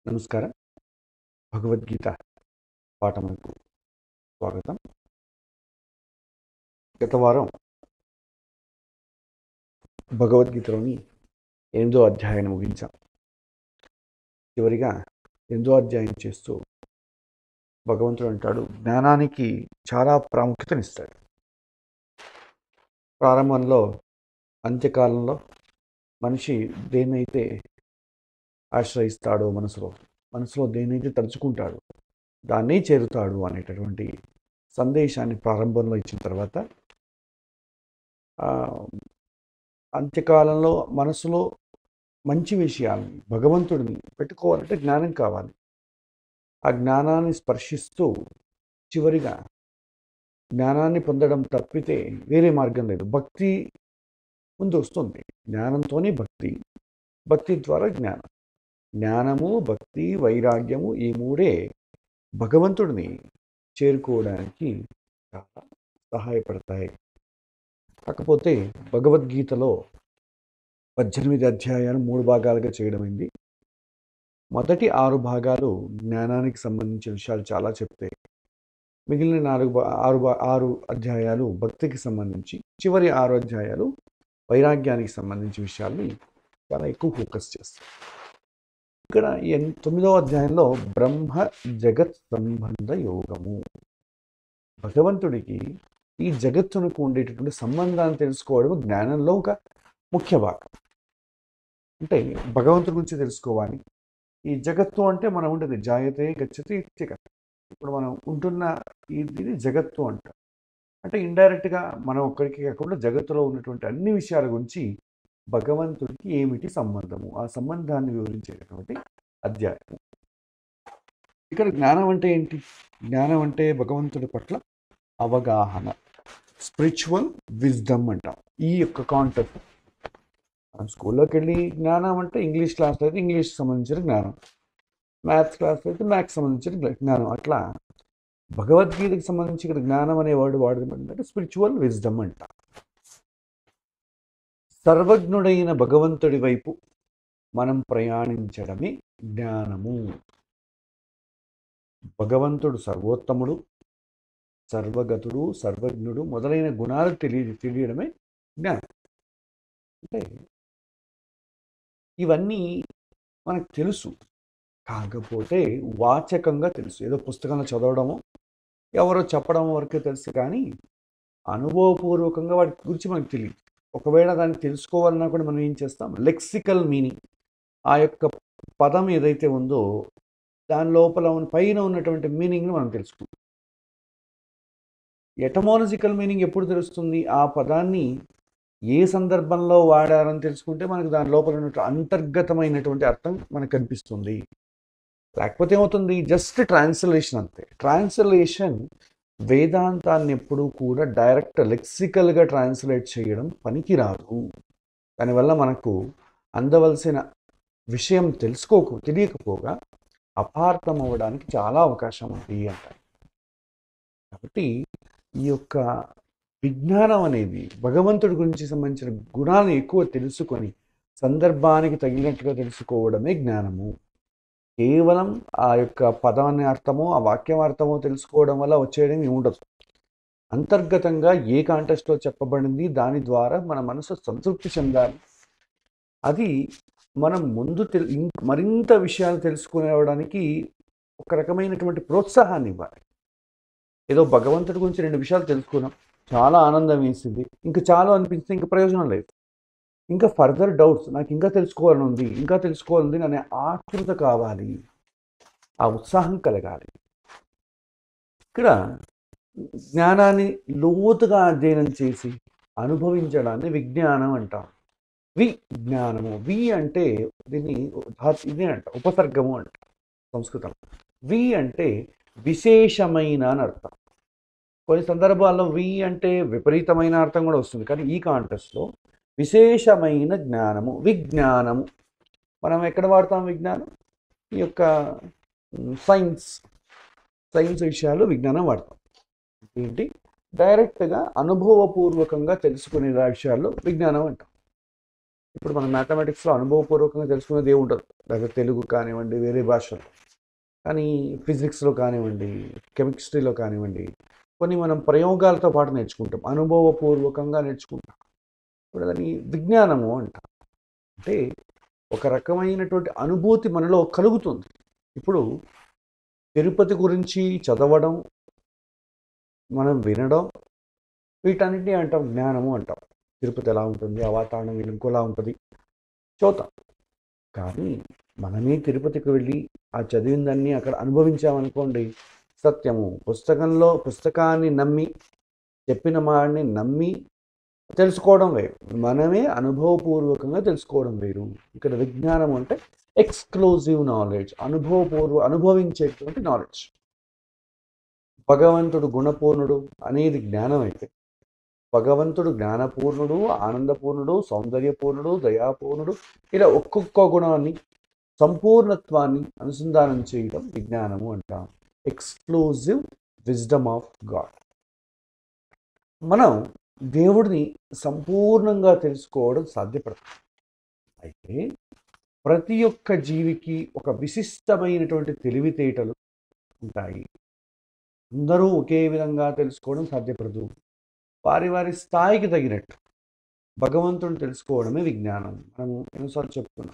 నమస్కారం భగవద్గీత పాఠములకు స్వాగతం గత వారం భగవద్గీతలోని ఎనిమిదో అధ్యాయాన్ని ముగించాం చివరిగా ఎనిమిదో అధ్యాయం చేస్తూ భగవంతుడు అంటాడు జ్ఞానానికి చాలా ప్రాముఖ్యతనిస్తాడు ప్రారంభంలో అంత్యకాలంలో మనిషి దేన్నైతే ఆశ్రయిస్తాడో మనసులో మనసులో దేన్నైతే తలుచుకుంటాడో దాన్నే చేరుతాడు అనేటటువంటి సందేశాన్ని ప్రారంభంలో ఇచ్చిన తర్వాత ఆ, అంత్యకాలంలో మనసులో మంచి విషయాల్ని భగవంతుడిని పెట్టుకోవాలంటే జ్ఞానం కావాలి ఆ జ్ఞానాన్ని స్పర్శిస్తూ చివరిగా జ్ఞానాన్ని పొందడం తప్పితే వేరే మార్గం లేదు భక్తి ముందు వస్తుంది జ్ఞానంతోనే భక్తి భక్తి ద్వారా జ్ఞానం జ్ఞానము భక్తి వైరాగ్యము ఈ మూడే భగవంతుడిని చేరుకోవడానికి చాలా సహాయపడతాయి కాకపోతే భగవద్గీతలో పద్దెనిమిది అధ్యాయాలు మూడు భాగాలుగా చేయడమైంది మొదటి ఆరు భాగాలు జ్ఞానానికి సంబంధించిన విషయాలు చాలా చెప్తాయి మిగిలిన నాలుగు భా- ఆరు భా- ఆరు అధ్యాయాలు భక్తికి సంబంధించి చివరి ఆరు అధ్యాయాలు వైరాగ్యానికి సంబంధించిన విషయాల్ని చాలా ఎక్కువ ఫోకస్ చేస్తాయి ఇక్కడ ఎన్- తొమ్మిదవ అధ్యాయంలో బ్రహ్మ జగత్ సంబంధ యోగము భగవంతుడికి ఈ జగత్తునకు ఉండేటటువంటి సంబంధాన్ని తెలుసుకోవడం జ్ఞానంలో ఒక ముఖ్య భాగం అంటే భగవంతుడి గురించి తెలుసుకోవాలి ఈ జగత్తు అంటే మనం ఉండేది జాయతే గచ్చతే జగత్ ఇప్పుడు మనం ఉంటున్న ఇది జగత్తు అంటాం అంటే ఇండైరెక్ట్గా మనం ఒక్కడికి కాకుండా జగత్తులో ఉన్నటువంటి అన్ని విషయాల గురించి భగవంతుడికి ఏమిటి సంబంధము ఆ సంబంధాన్ని వివరించేటటువంటి అధ్యాయం ఇక్కడ జ్ఞానం అంటే ఏంటి జ్ఞానం అంటే భగవంతుడి పట్ల అవగాహన స్పిరిచువల్ విజ్డమ్ అంటాం ఈ యొక్క కాన్సెప్ట్ మనం స్కూల్లోకి వెళ్ళి జ్ఞానం అంటే ఇంగ్లీష్ క్లాస్లో అయితే ఇంగ్లీష్ సంబంధించిన జ్ఞానం మ్యాథ్స్ క్లాస్లో అయితే మ్యాథ్స్ సంబంధించిన జ్ఞా- జ్ఞానం అట్లా భగవద్గీతకి సంబంధించి ఇక్కడ జ్ఞానం అనే వర్డ్ వాడడం ఏంటంటే స్పిరిచువల్ విజ్డమ్ అంట సర్వజ్ఞుడైన భగవంతుడి వైపు మనం ప్రయాణించడమే జ్ఞానము భగవంతుడు సర్వోత్తముడు సర్వగతుడు సర్వజ్ఞుడు మొదలైన గుణాలు తెలియ తెలియడమే జ్ఞానం అంటే ఇవన్నీ మనకు తెలుసు కాకపోతే వాచకంగా తెలుసు ఏదో పుస్తకంలో చదవడము ఎవరో చెప్పడం వరకే తెలుసు కానీ అనుభవపూర్వకంగా వాటి గురించి మనకు తెలియదు ఒకవేళ దాన్ని తెలుసుకోవాలన్నా కూడా మనం ఏం చేస్తాం లెక్సికల్ మీనింగ్ ఆ యొక్క పదం ఏదైతే ఉందో దాని లోపల ఉన్న పైన ఉన్నటువంటి మీనింగ్ని మనం తెలుసుకుంటాం ఎటమాలజికల్ మీనింగ్ ఎప్పుడు తెలుస్తుంది ఆ పదాన్ని ఏ సందర్భంలో వాడారని తెలుసుకుంటే మనకు దాని లోపల ఉన్నటువంటి అంతర్గతమైనటువంటి అర్థం మనకు కనిపిస్తుంది లేకపోతే ఏమవుతుంది జస్ట్ ట్రాన్స్లేషన్ అంతే ట్రాన్స్లేషన్ వేదాంతాన్ని ఎప్పుడూ కూడా డైరెక్ట్ లెక్సికల్గా ట్రాన్స్లేట్ చేయడం పనికిరాదు దానివల్ల మనకు అందవలసిన విషయం తెలుసుకోక తెలియకపోగా అపార్థం అవ్వడానికి చాలా అవకాశం ఉంది అంటారు కాబట్టి ఈ యొక్క విజ్ఞానం అనేది భగవంతుడి గురించి సంబంధించిన గుణాలను ఎక్కువ తెలుసుకొని సందర్భానికి తగినట్టుగా తెలుసుకోవడమే జ్ఞానము కేవలం ఆ యొక్క పదాన్ని అర్థమో ఆ వాక్యం అర్థమో తెలుసుకోవడం వల్ల వచ్చేయడం ఏమి ఉండదు అంతర్గతంగా ఏ కాంటెస్ట్లో చెప్పబడింది దాని ద్వారా మన మనసు సంతృప్తి చెందాలి అది మనం ముందు తెల్ ఇం- మరింత విషయాలు తెలుసుకునేవడానికి ఒక రకమైనటువంటి ప్రోత్సాహాన్ని ఇవ్వాలి ఏదో భగవంతుడి గురించి రెండు విషయాలు తెలుసుకున్నాం చాలా ఆనందం వేసింది ఇంకా చాలా అనిపిస్తే ఇంకా ప్రయోజనం లేదు ఇంకా ఫర్దర్ డౌట్స్ నాకు ఇంకా తెలుసుకోవాలని ఉంది ఇంకా తెలుసుకోవాలని ఉంది అనే ఆతృత కావాలి ఆ ఉత్సాహం కలగాలి ఇక్కడ జ్ఞానాన్ని లోతుగా అధ్యయనం చేసి అనుభవించడాన్ని విజ్ఞానం అంటాం విజ్ఞానము వి అంటే దీన్ని ధాతు ఇదే అంట ఉపసర్గము అంట సంస్కృతం వి అంటే విశేషమైన అని అర్థం కొన్ని సందర్భాల్లో వి అంటే విపరీతమైన అర్థం కూడా వస్తుంది కానీ ఈ కాంటెస్ట్లో విశేషమైన జ్ఞానము విజ్ఞానము మనం ఎక్కడ వాడతాం విజ్ఞానం ఈ యొక్క సైన్స్ సైన్స్ విషయాలు విజ్ఞానం వాడతాం ఏంటి డైరెక్ట్గా అనుభవపూర్వకంగా తెలుసుకునే విషయాల్లో విజ్ఞానం అంటాం ఇప్పుడు మన మ్యాథమెటిక్స్లో అనుభవపూర్వకంగా తెలుసుకునేది ఏముండదు లేకపోతే తెలుగు కానివ్వండి వేరే భాషలు కానీ ఫిజిక్స్లో కానివ్వండి కెమిస్ట్రీలో కానివ్వండి కొన్ని మనం ప్రయోగాలతో పాటు నేర్చుకుంటాం అనుభవపూర్వకంగా నేర్చుకుంటాం ఇప్పుడు దాన్ని విజ్ఞానము అంటాం అంటే ఒక రకమైనటువంటి అనుభూతి మనలో కలుగుతుంది ఇప్పుడు తిరుపతి గురించి చదవడం మనం వినడం వీటన్నిటిని అంటాం జ్ఞానము అంటాం తిరుపతి ఎలా ఉంటుంది ఆ వాతావరణం ఇంకోలా ఉంటుంది చూద్దాం కానీ మనమే తిరుపతికి వెళ్ళి ఆ చదివిన దాన్ని అక్కడ అనుభవించామనుకోండి సత్యము పుస్తకంలో పుస్తకాన్ని నమ్మి చెప్పిన మాడిని నమ్మి తెలుసుకోవడం వేరు మనమే అనుభవపూర్వకంగా తెలుసుకోవడం వేరు ఇక్కడ విజ్ఞానం అంటే ఎక్స్క్లూజివ్ నాలెడ్జ్ అనుభవపూర్వ అనుభవించేటువంటి నాలెడ్జ్ భగవంతుడు గుణపూర్ణుడు అనేది జ్ఞానం అయితే భగవంతుడు జ్ఞానపూర్ణుడు ఆనందపూర్ణుడు సౌందర్యపూర్ణుడు దయాపూర్ణుడు ఇలా ఒక్కొక్క గుణాన్ని సంపూర్ణత్వాన్ని అనుసంధానం చేయడం విజ్ఞానము అంటాం ఎక్స్క్లూజివ్ విజ్డమ్ ఆఫ్ గాడ్ మనం దేవుడిని సంపూర్ణంగా తెలుసుకోవడం సాధ్యపడదు అయితే ప్రతి ఒక్క జీవికి ఒక విశిష్టమైనటువంటి తెలివితేటలు ఉంటాయి అందరూ ఒకే విధంగా తెలుసుకోవడం సాధ్యపడదు వారి వారి స్థాయికి తగినట్టు భగవంతుడిని తెలుసుకోవడమే విజ్ఞానం మనము ఎన్నోసార్లు చెప్తున్నాం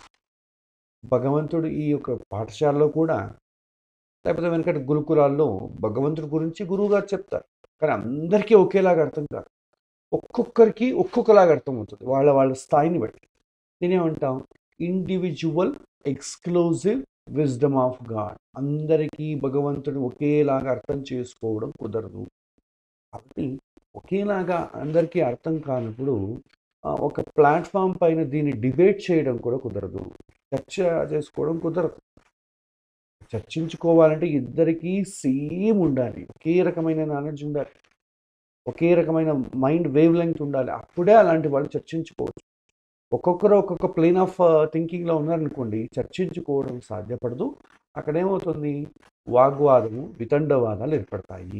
భగవంతుడు ఈ యొక్క పాఠశాలలో కూడా లేకపోతే వెనకటి గురుకులాల్లో భగవంతుడి గురించి గురువుగారు చెప్తారు కానీ అందరికీ ఒకేలాగా అర్థం కాదు ఒక్కొక్కరికి ఒక్కొక్కలాగా అర్థం అవుతుంది వాళ్ళ వాళ్ళ స్థాయిని బట్టి నేనేమంటాం individual exclusive wisdom of God అందరికీ భగవంతుడు ఒకేలాగా అర్థం చేసుకోవడం కుదరదు కాబట్టి ఒకేలాగా అందరికీ అర్థం కానప్పుడు ఆ, ఒక ప్లాట్ఫామ్ పైన దీన్ని డిబేట్ చేయడం కూడా కుదరదు చర్చ చేసుకోవడం కుదరదు చర్చించుకోవాలంటే ఇద్దరికీ సేమ్ ఉండాలి ఒకే రకమైన నాలెడ్జ్ ఉండాలి ఒకే రకమైన మైండ్ వేవ్ లెంగ్త్ ఉండాలి అప్పుడే అలాంటి వాళ్ళు చర్చించుకోవచ్చు ఒక్కొక్కరు ఒక్కొక్క ప్లేన్ ఆఫ్ థింకింగ్లో ఉన్నారనుకోండి చర్చించుకోవడం సాధ్యపడదు అక్కడ ఏమవుతుంది వాగ్వాదము వితండవాదాలు ఏర్పడతాయి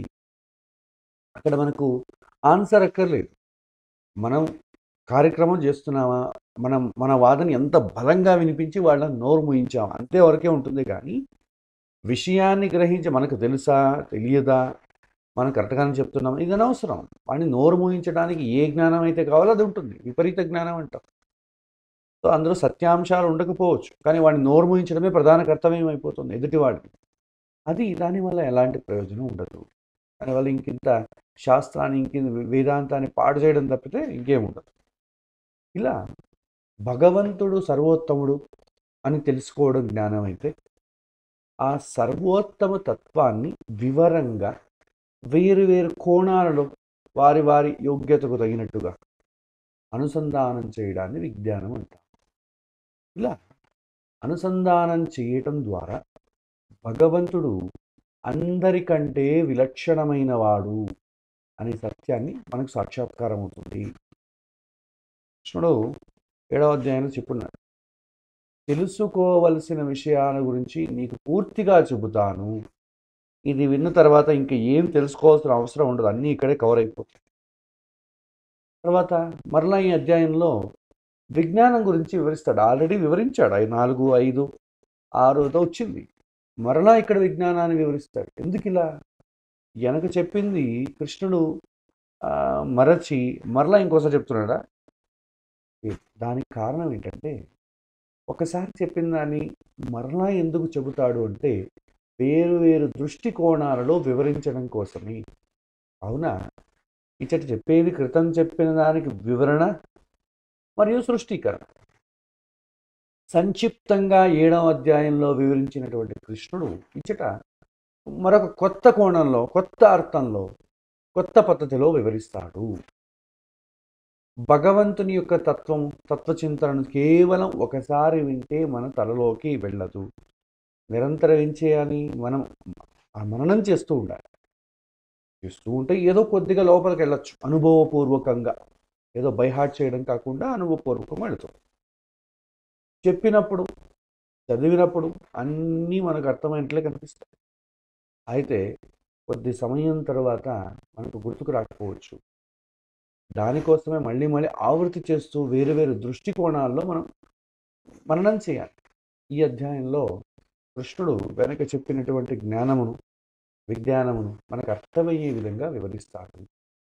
అక్కడ మనకు ఆన్సర్ అక్కర్లేదు మనం కార్యక్రమం చేస్తున్నామా మనం మన వాదన ఎంత బలంగా వినిపించి వాళ్ళని నోరు ముయించామా అంతే వరకే ఉంటుంది కానీ విషయాన్ని గ్రహించి మనకు తెలుసా తెలియదా మనం కరెక్ట్గానే చెప్తున్నాం ఇది అనవసరం వాడిని నోరు మూయించడానికి ఏ జ్ఞానం అయితే కావాలో అది ఉంటుంది విపరీత జ్ఞానం అంటాం సో అందులో సత్యాంశాలు ఉండకపోవచ్చు కానీ వాడిని నోరు మూయించడమే ప్రధాన కర్తవ్యం అయిపోతుంది ఎదుటివాడికి అది దానివల్ల ఎలాంటి ప్రయోజనం ఉండదు దానివల్ల ఇంకింత శాస్త్రాన్ని ఇంకింత వేదాంతాన్ని పాడు చేయడం తప్పితే ఇంకేం ఉండదు ఇలా భగవంతుడు సర్వోత్తముడు అని తెలుసుకోవడం జ్ఞానం అయితే ఆ సర్వోత్తమ తత్వాన్ని వివరంగా వేరు వేరు కోణాలలో వారి వారి యోగ్యతకు తగినట్టుగా అనుసంధానం చేయడాన్ని విజ్ఞానం అంటాం ఇలా అనుసంధానం చేయటం ద్వారా భగవంతుడు అందరికంటే విలక్షణమైన వాడు అనే సత్యాన్ని మనకు సాక్షాత్కారం అవుతుంది కృష్ణుడు ఏడవ అధ్యాయంలో చెప్పున్నాడు తెలుసుకోవలసిన విషయాల గురించి నీకు పూర్తిగా చెబుతాను ఇది విన్న తర్వాత ఇంకా ఏం తెలుసుకోవాల్సిన అవసరం ఉండదు అన్నీ ఇక్కడే కవర్ అయిపోతాయి తర్వాత మరలా ఈ అధ్యాయంలో విజ్ఞానం గురించి వివరిస్తాడు ఆల్రెడీ వివరించాడు ఐదు నాలుగు ఐదు ఆరుతో వచ్చింది మరలా ఇక్కడ విజ్ఞానాన్ని వివరిస్తాడు ఎందుకు ఇలా వెనక చెప్పింది కృష్ణుడు ఆ, మరచి మరలా ఇంకోసారి చెప్తున్నాడా దానికి కారణం ఏంటంటే ఒకసారి చెప్పిన దాన్ని మరలా ఎందుకు చెబుతాడు అంటే వేరు వేరు దృష్టికోణాలలో వివరించడం కోసమే అవునా ఇచ్చట చెప్పేది క్రితం చెప్పిన దానికి వివరణ మరియు సృష్టీకరణ సంక్షిప్తంగా ఏడవ అధ్యాయంలో వివరించినటువంటి కృష్ణుడు ఇచ్చట మరొక కొత్త కోణంలో కొత్త అర్థంలో కొత్త పద్ధతిలో వివరిస్తాడు భగవంతుని యొక్క తత్వం తత్వచింతనను కేవలం ఒకసారి వింటే మన తలలోకి వెళ్ళదు నిరంతరం ఏం చేయాలి మనం ఆ మననం చేస్తూ ఉండాలి చేస్తూ ఉంటే ఏదో కొద్దిగా లోపలికి వెళ్ళొచ్చు అనుభవపూర్వకంగా ఏదో బైహార్ట్ చేయడం కాకుండా అనుభవపూర్వకంగా వెళుతుంది చెప్పినప్పుడు చదివినప్పుడు అన్నీ మనకు అర్థమైనట్లే కనిపిస్తాయి అయితే కొద్ది సమయం తర్వాత మనకు గుర్తుకు రాకపోవచ్చు దానికోసమే మళ్ళీ మళ్ళీ ఆవృత్తి చేస్తూ వేరు వేరు దృష్టికోణాల్లో మనం మననం చేయాలి ఈ అధ్యాయంలో కృష్ణుడు వెనక చెప్పినటువంటి జ్ఞానమును విజ్ఞానమును మనకు అర్థమయ్యే విధంగా వివరిస్తాడు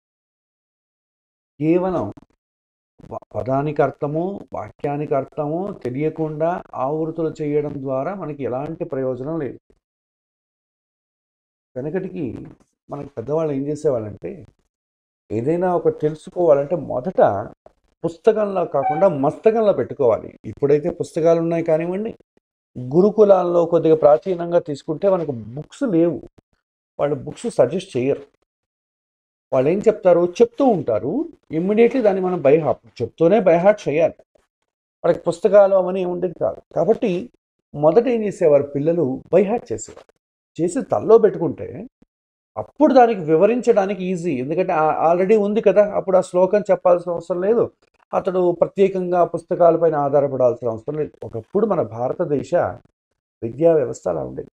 కేవలం వ- పదానికి అర్థము వాక్యానికి అర్థము తెలియకుండా ఆవృతులు చేయడం ద్వారా మనకి ఎలాంటి ప్రయోజనం లేదు వెనకటికి మనకి పెద్దవాళ్ళు ఏం చేసేవాళ్ళంటే ఏదైనా ఒక తెలుసుకోవాలంటే మొదట పుస్తకంలో కాకుండా మస్తకంలో పెట్టుకోవాలి ఇప్పుడైతే పుస్తకాలు ఉన్నాయి కానివ్వండి గురుకులాల్లో కొద్దిగా ప్రాచీనంగా తీసుకుంటే మనకు బుక్స్ లేవు వాళ్ళు బుక్స్ సజెస్ట్ చేయరు వాళ్ళు ఏం చెప్తారు చెప్తూ ఉంటారు ఇమ్మీడియట్లీ దాన్ని మనం బైహార్ట్ చెప్తూనే బైహార్ట్ చేయాలి వాళ్ళకి పుస్తకాలు అవన్నీ ఉండేది కాదు కాబట్టి మొదట ఏం చేసేవారు పిల్లలు బైహార్ట్ చేసేవారు చేసి తల్లో పెట్టుకుంటే అప్పుడు దానికి వివరించడానికి ఈజీ ఎందుకంటే ఆల్రెడీ ఉంది కదా అప్పుడు ఆ శ్లోకం చెప్పాల్సిన అవసరం లేదు అతడు ప్రత్యేకంగా పుస్తకాలపైన ఆధారపడాల్సిన అవసరం లేదు ఒకప్పుడు మన భారతదేశ విద్యా వ్యవస్థ అలా ఉండేది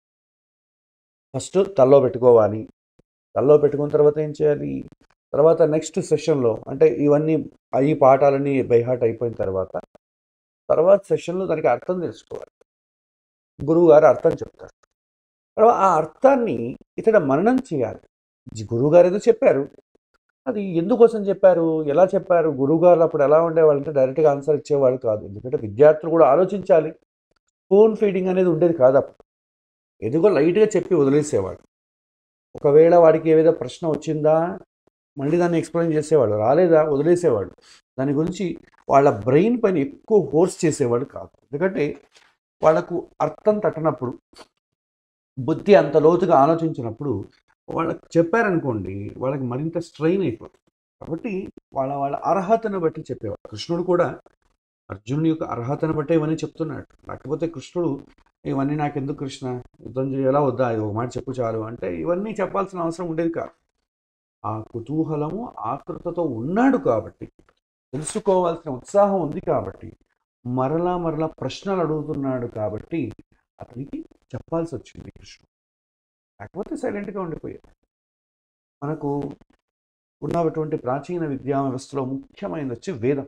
ఫస్ట్ తల్లో పెట్టుకోవాలి తల్లో పెట్టుకున్న తర్వాత ఏం చేయాలి తర్వాత నెక్స్ట్ సెషన్లో అంటే ఇవన్నీ ఈ పాఠాలన్నీ బైహాట్ అయిపోయిన తర్వాత తర్వాత సెషన్లో దానికి అర్థం తెలుసుకోవాలి గురువు గారు అర్థం చెప్తారు తర్వాత ఆ అర్థాన్ని ఇతడు మననం చేయాలి గురువు గారు ఏదో చెప్పారు అది ఎందుకోసం చెప్పారు ఎలా చెప్పారు గురువు గారు అప్పుడు ఎలా ఉండేవాళ్ళు అంటే డైరెక్ట్గా ఆన్సర్ ఇచ్చేవాళ్ళు కాదు ఎందుకంటే విద్యార్థులు కూడా ఆలోచించాలి ఫోన్ ఫీడింగ్ అనేది ఉండేది కాదు అప్పుడు ఎదుగో లైట్గా చెప్పి వదిలేసేవాడు ఒకవేళ వాడికి ఏదైనా ప్రశ్న వచ్చిందా మళ్ళీ దాన్ని ఎక్స్ప్లెయిన్ చేసేవాడు రాలేదా వదిలేసేవాడు దాని గురించి వాళ్ళ బ్రెయిన్ పైన ఎక్కువ ఫోర్స్ చేసేవాడు కాదు ఎందుకంటే వాళ్ళకు అర్థం తట్టనప్పుడు బుద్ధి అంత లోతుగా ఆలోచించినప్పుడు వాళ్ళకి చెప్పారనుకోండి వాళ్ళకి మరింత స్ట్రెయిన్ అయిపోతుంది కాబట్టి వాళ్ళ వాళ్ళ అర్హతను బట్టి చెప్పేవాడు కృష్ణుడు కూడా అర్జునుడి యొక్క అర్హతను బట్టే ఇవన్నీ చెప్తున్నాడు లేకపోతే కృష్ణుడు ఇవన్నీ నాకెందుకు కృష్ణ యుద్ధం చేయాలా వద్దా ఇది ఒక మాట చెప్పు చాలు అంటే ఇవన్నీ చెప్పాల్సిన అవసరం ఉండేది కాదు ఆ కుతూహలము ఆతృతతో ఉన్నాడు కాబట్టి తెలుసుకోవాల్సిన ఉత్సాహం ఉంది కాబట్టి మరలా మరలా ప్రశ్నలు అడుగుతున్నాడు కాబట్టి అతనికి చెప్పాల్సి వచ్చింది కృష్ణుడు లేకపోతే సైలెంట్గా ఉండిపోయాడు మనకు ఉన్నటువంటి ప్రాచీన విద్యా వ్యవస్థలో ముఖ్యమైనది వచ్చి వేదం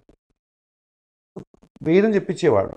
వేదం చెప్పించేవాడు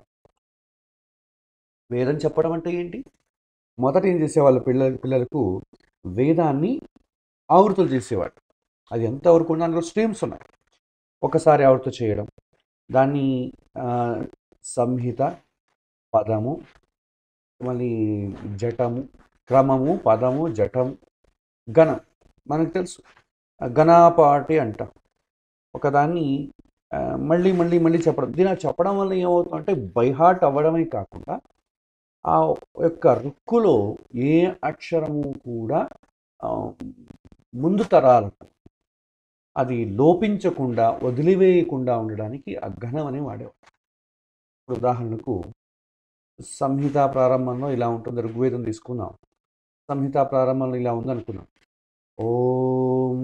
వేదం చెప్పడం అంటే ఏంటి మొదట ఏం చేసేవాళ్ళు పిల్లల పిల్లలకు వేదాన్ని ఆవృతులు చేసేవాడు అది ఎంతవరకు ఉన్న దాంట్లో స్ట్రీమ్స్ ఉన్నాయి ఒకసారి ఆవృత చేయడం దాన్ని ఆ, సంహిత పదము మళ్ళీ జటము క్రమము పదము జటం గణం మనకు తెలుసు గణాపాటి అంటాం ఒకదాన్ని ఆ, మళ్ళీ మళ్ళీ మళ్ళీ చెప్పడం దీని ఆ చెప్పడం వల్ల ఏమవుతుందంటే బైహార్ట్ అవ్వడమే కాకుండా ఆ యొక్క రుక్కులో ఏ అక్షరము కూడా ఆ, ముందు తరాలకు అది లోపించకుండా వదిలివేయకుండా ఉండడానికి ఆ ఘనం అని వాడేవాడు ఇప్పుడు ఉదాహరణకు సంహిత ప్రారంభంలో ఇలా ఉంటుంది ఋగ్వేదం తీసుకుందాం సంహిత ప్రారంభంలో ఇలా ఉంది అనుకున్నాం ఓం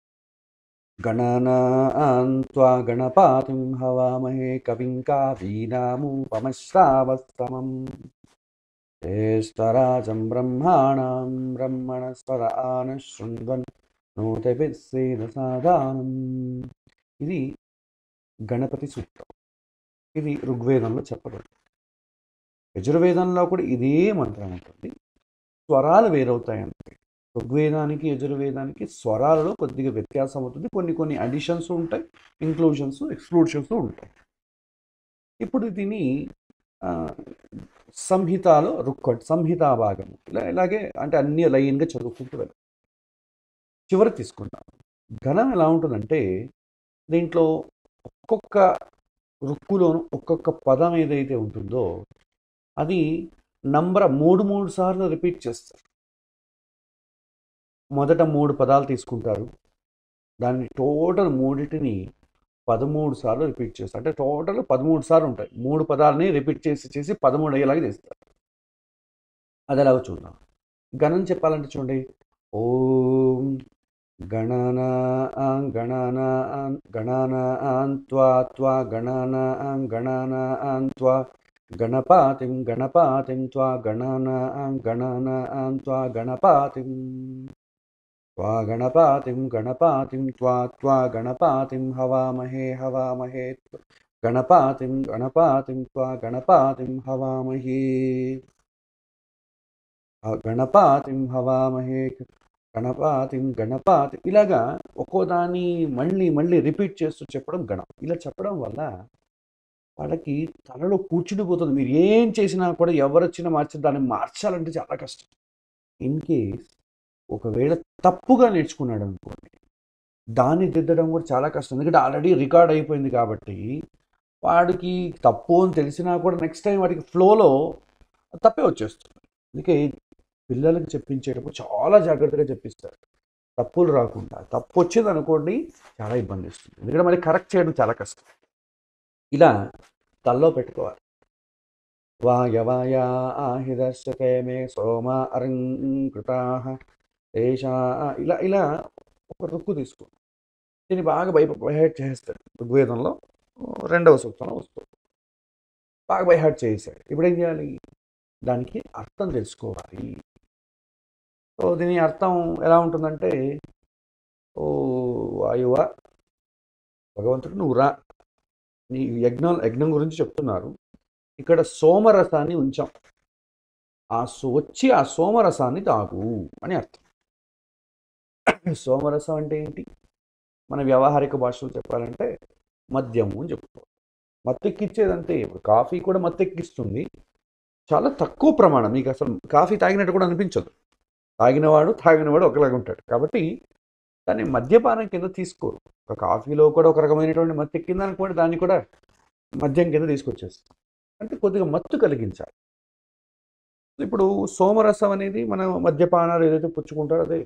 గణనాన్వా గణపాతిం హవామహే కవిం కావీనాముపమశ్రావస్తమం జ్యేష్ఠరాజం బ్రహ్మాణం బ్రహ్మణస్వర ఆన శృణ్వన్ నూతపిస్సేద సాధానం ఇది గణపతి సూక్తం ఇది ఋగ్వేదంలో చెప్పబడింది యజుర్వేదంలో కూడా ఇదే మంత్రం ఉంటుంది స్వరాలు వేరవుతాయి అంతే ఋగ్వేదానికి యజుర్వేదానికి స్వరాలలో కొద్దిగా వ్యత్యాసం అవుతుంది కొన్ని కొన్ని అడిషన్స్ ఉంటాయి ఇంక్లూషన్స్ ఎక్స్క్లూషన్స్ ఉంటాయి ఇప్పుడు దీన్ని ఆ, సంహితాలో రుక్కొట్ సంహితా భాగం ఇలా ఇలాగే అంటే అన్ని లైన్గా చదువుకుంటూ వెళ్ళాలి చివరి తీసుకుంటాం ఘనం ఎలా ఉంటుందంటే దీంట్లో ఒక్కొక్క రుక్కులోను ఒక్కొక్క పదం ఏదైతే ఉంటుందో అది నంబర్ మూడు మూడు సార్లు రిపీట్ చేస్తారు మొదట మూడు పదాలు తీసుకుంటారు దాన్ని టోటల్ మూడిటిని పదమూడు సార్లు రిపీట్ చేస్తారు అంటే టోటల్ పదమూడు సార్లు ఉంటాయి మూడు పదాలని రిపీట్ చేసి చేసి పదమూడు అయ్యేలాగా చేస్తారు అది ఎలాగో చూద్దాం గణం చెప్పాలంటే చూడండి ఓం గణనా గణనా గణనా త్వా త్వా గణనా గణనా త్వా గణపాతిం గణపాతిం త్వా గణనా గణనా త్వా గణపాతిం त्वा गणपातिं गणपातिं त्वा त्वा गणपातिं हवामहे हवामहे गणपातिं गणपातिं त्वा गणपातिं हवामहे ఆ గణపాతిం హవామహే గణపాతిం గణపాతి ఇలాగా ఒక్కో దాన్ని మళ్ళీ మళ్ళీ రిపీట్ చేస్తూ చెప్పడం గణం ఇలా చెప్పడం వల్ల వాళ్ళకి తలలో కూర్చుండిపోతుంది మీరు ఏం చేసినా కూడా ఎవరు వచ్చినా మార్చి దాన్ని మార్చాలంటే చాలా కష్టం ఇన్ కేస్ ఒకవేళ తప్పుగా నేర్చుకున్నాడు అనుకోండి దాన్ని దిద్దడం కూడా చాలా కష్టం ఎందుకంటే ఆల్రెడీ రికార్డ్ అయిపోయింది కాబట్టి వాడికి తప్పు అని తెలిసినా కూడా నెక్స్ట్ టైం వాడికి ఫ్లోలో తప్పే వచ్చేస్తుంది అందుకే పిల్లలకి చెప్పించేటప్పుడు చాలా జాగ్రత్తగా చెప్పిస్తారు తప్పులు రాకుండా తప్పు వచ్చేది అనుకోండి చాలా ఇబ్బంది ఇస్తుంది ఎందుకంటే మళ్ళీ కరెక్ట్ చేయడం చాలా కష్టం ఇలా తల్లో పెట్టుకోవాలి వాయవాయ ఆహిదర్శతే మే సోమ అరంకృతా దేశా ఇలా ఇలా ఒక రుక్కు తీసుకో దీన్ని బాగా బై బైహాట్ చేస్తాడు ఋగ్వేదంలో రెండవ సూక్తంలో వస్తుంది బాగా బైహాట్ చేసాడు ఇప్పుడు ఏం చేయాలి దానికి అర్థం తెలుసుకోవాలి సో దీని అర్థం ఎలా ఉంటుందంటే ఓ వాయువ భగవంతుడు నువ్వు రా నీ యజ్ఞం యజ్ఞం గురించి చెప్తున్నారు ఇక్కడ సోమరసాన్ని ఉంచాం ఆ సో వచ్చి ఆ సోమరసాన్ని తాగు అని అర్థం సోమరసం అంటే ఏంటి మన వ్యవహారిక భాషలో చెప్పాలంటే మద్యము అని చెప్పుకోవాలి మత్తెక్కిచ్చేదంటే ఇప్పుడు కాఫీ కూడా మత్తెక్కిస్తుంది చాలా తక్కువ ప్రమాణం మీకు అసలు కాఫీ తాగినట్టు కూడా అనిపించదు తాగినవాడు తాగినవాడు ఒకలాగా ఉంటాడు కాబట్టి దాన్ని మద్యపానం కింద తీసుకోరు ఒక కాఫీలో కూడా ఒక రకమైనటువంటి మత్తు ఎక్కింది అనుకోండి దాన్ని కూడా మద్యం కింద తీసుకొచ్చేస్తాం అంటే కొద్దిగా మత్తు కలిగించాలి ఇప్పుడు సోమరసం అనేది మన మద్యపానాలు ఏదైతే పుచ్చుకుంటారో అదే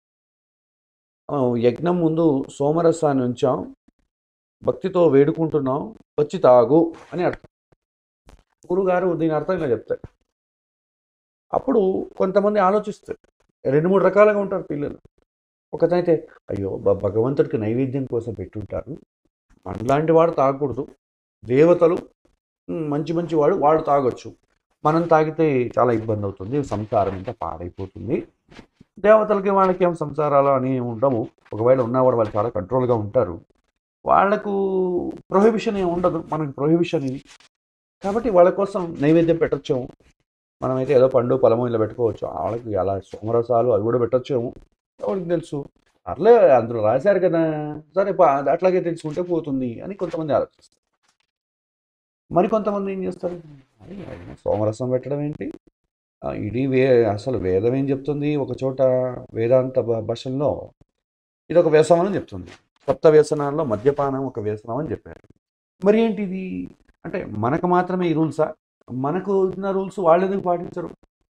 ఆ, యజ్ఞం ముందు సోమరసాన్ని ఉంచాం భక్తితో వేడుకుంటున్నాం వచ్చి తాగు అని అర్థం గురుగారు దీని అర్థం ఇలా చెప్తారు అప్పుడు కొంతమంది ఆలోచిస్తారు రెండు మూడు రకాలుగా ఉంటారు పిల్లలు ఒకటైతే అయ్యో భ- భగవంతుడికి నైవేద్యం కోసం పెట్టుంటారు మనలాంటి వాడు తాగకూడదు దేవతలు ఉమ్, మంచి మంచి వాడు వాడు తాగొచ్చు మనం తాగితే చాలా ఇబ్బంది అవుతుంది సంసారం అంతా పాడైపోతుంది దేవతలకి వాళ్ళకి ఏం సంసారాలు అని ఏమి ఉండవు ఒకవేళ ఉన్నా కూడా వాళ్ళు చాలా కంట్రోల్గా ఉంటారు వాళ్ళకు ప్రొహిబిషన్ ఏమి ఉండదు మనకు ప్రొహిబిషన్ ఇది కాబట్టి వాళ్ళ కోసం నైవేద్యం పెట్టచ్చేమో మనమైతే ఏదో పండు పొలము ఇలా పెట్టుకోవచ్చు వాళ్ళకి అలా సోమరసాలు అవి కూడా పెట్టచ్చేమో ఎవరికి తెలుసు అట్లే అందులో రాశారు కదా సరే పా- అది అట్లాగే తెలుసుకుంటే పోతుంది అని కొంతమంది ఆలోచిస్తారు మరి కొంతమంది ఏం చేస్తారు అరే, ఆయన సోమరసం పెట్టడం ఏంటి ఆ, ఇది వే అసలు వేదం ఏం చెప్తుంది ఒక చోట వేదాంత భ- భాషల్లో ఇది ఒక వ్యసనం అని చెప్తుంది సప్త వ్యసనాల్లో మద్యపానం ఒక వ్యసనం అని చెప్పారు మరి ఏంటి ఇది అంటే మనకు మాత్రమే ఈ రూల్సా మనకు ఉన్న రూల్స్ వాళ్ళు ఎందుకు పాటించరు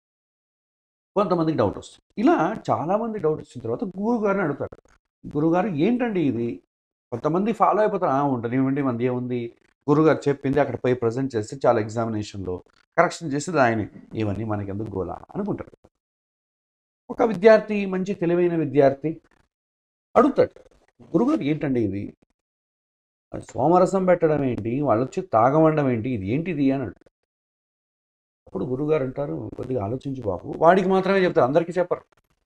కొంతమందికి డౌట్ వస్తుంది ఇలా చాలామంది డౌట్ వచ్చిన తర్వాత గురువు గారిని అడుగుతారు గురుగారు ఏంటండి ఇది కొంతమంది ఫాలో అయిపోతారు "ఆ, ఉంటుంది ఏమండి మంది ఏముంది గురుగారు చెప్పింది అక్కడ పోయి ప్రజెంట్ చేస్తే చాలా ఎగ్జామినేషన్లో కరెక్షన్ చేసేది ఆయన ఇవన్నీ మనకి ఎందుకు గోలా అనుకుంటారు ఒక విద్యార్థి మంచి తెలివైన విద్యార్థి అడుగుతాడు గురుగారు ఏంటండి ఇది సోమరసం పెట్టడం ఏంటి వాళ్ళు వచ్చి తాగమండం ఏంటి ఇది ఏంటిది అని అడుగుతాడు అప్పుడు గురుగారు అంటారు కొద్దిగా ఆలోచించు బాబు వాడికి మాత్రమే చెప్తారు అందరికీ చెప్పరు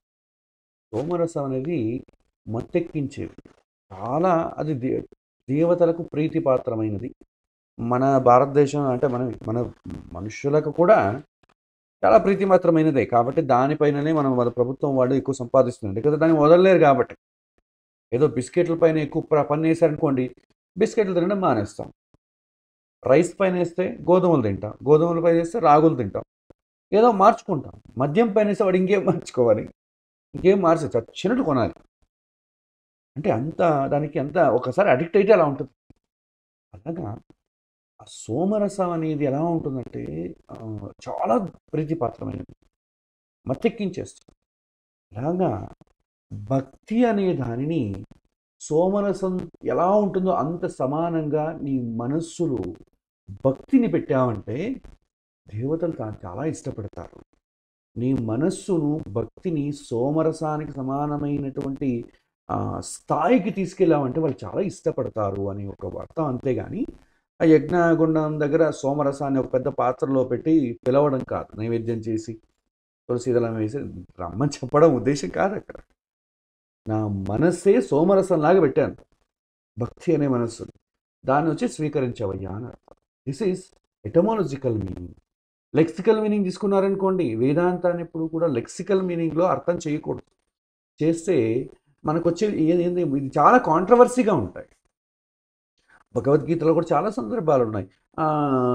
సోమరసం అనేది మత్తెక్కించేది చాలా అది దే దేవతలకు ప్రీతిపాత్రమైనది మన భారతదేశం అంటే మన మన మనుషులకు కూడా చాలా ప్రీతిపాత్రమైనదే కాబట్టి దానిపైననే మనం మన ప్రభుత్వం వాళ్ళు ఎక్కువ సంపాదిస్తుంది కదా దాన్ని వదలలేరు కాబట్టి ఏదో బిస్కెట్ల పైన ఎక్కువ ప్ర- పన్ను వేసారనుకోండి బిస్కెట్లు తినడం మానేస్తాం రైస్ పైన వేస్తే గోధుమలు తింటాం గోధుమల పైన వేస్తే రాగులు తింటాం ఏదో మార్చుకుంటాం మద్యం పైన వేస్తే వాడు ఇంకేం మార్చుకోవాలి ఇంకేం మార్చే చచ్చినట్టు కొనాలి అంటే అంత దానికి అంత ఒకసారి అడిక్ట్ అయితే అలా ఉంటుంది అలాగా ఆ సోమరసం అనేది ఎలా ఉంటుందంటే ఆ, చాలా ప్రీతిపాత్రమైనది మత్తెక్కించేస్తుంది అలాగా భక్తి అనే దానిని సోమరసం ఎలా ఉంటుందో అంత సమానంగా నీ మనస్సులో భక్తిని పెట్టావంటే దేవతలు తా- చాలా ఇష్టపడతారు నీ మనస్సును భక్తిని సోమరసానికి సమానమైనటువంటి ఆ, స్థాయికి తీసుకెళ్ళామంటే వాళ్ళు చాలా ఇష్టపడతారు అని ఒక అర్థం అంతేగాని ఆ యజ్ఞగుండం దగ్గర సోమరసాన్ని ఒక పెద్ద పాత్రలో పెట్టి పిలవడం కాదు నైవేద్యం చేసి తులసీదళం వేసి రమ్మని చెప్పడం ఉద్దేశం కాదు అక్కడ నా మనస్సే సోమరసంలాగా పెట్టాను భక్తి అనే మనస్సు దాన్ని వచ్చి స్వీకరించవయ్యా అని అర్థం this is etymological meaning lexical meaning తీసుకున్నారనుకోండి వేదాంతాన్ని ఎప్పుడు కూడా లెక్సికల్ మీనింగ్లో అర్థం చేయకూడదు చేస్తే మనకు వచ్చే ఏంది ఇది చాలా కాంట్రవర్సీగా ఉంటాయి భగవద్గీతలో కూడా చాలా సందర్భాలు ఉన్నాయి ఆ,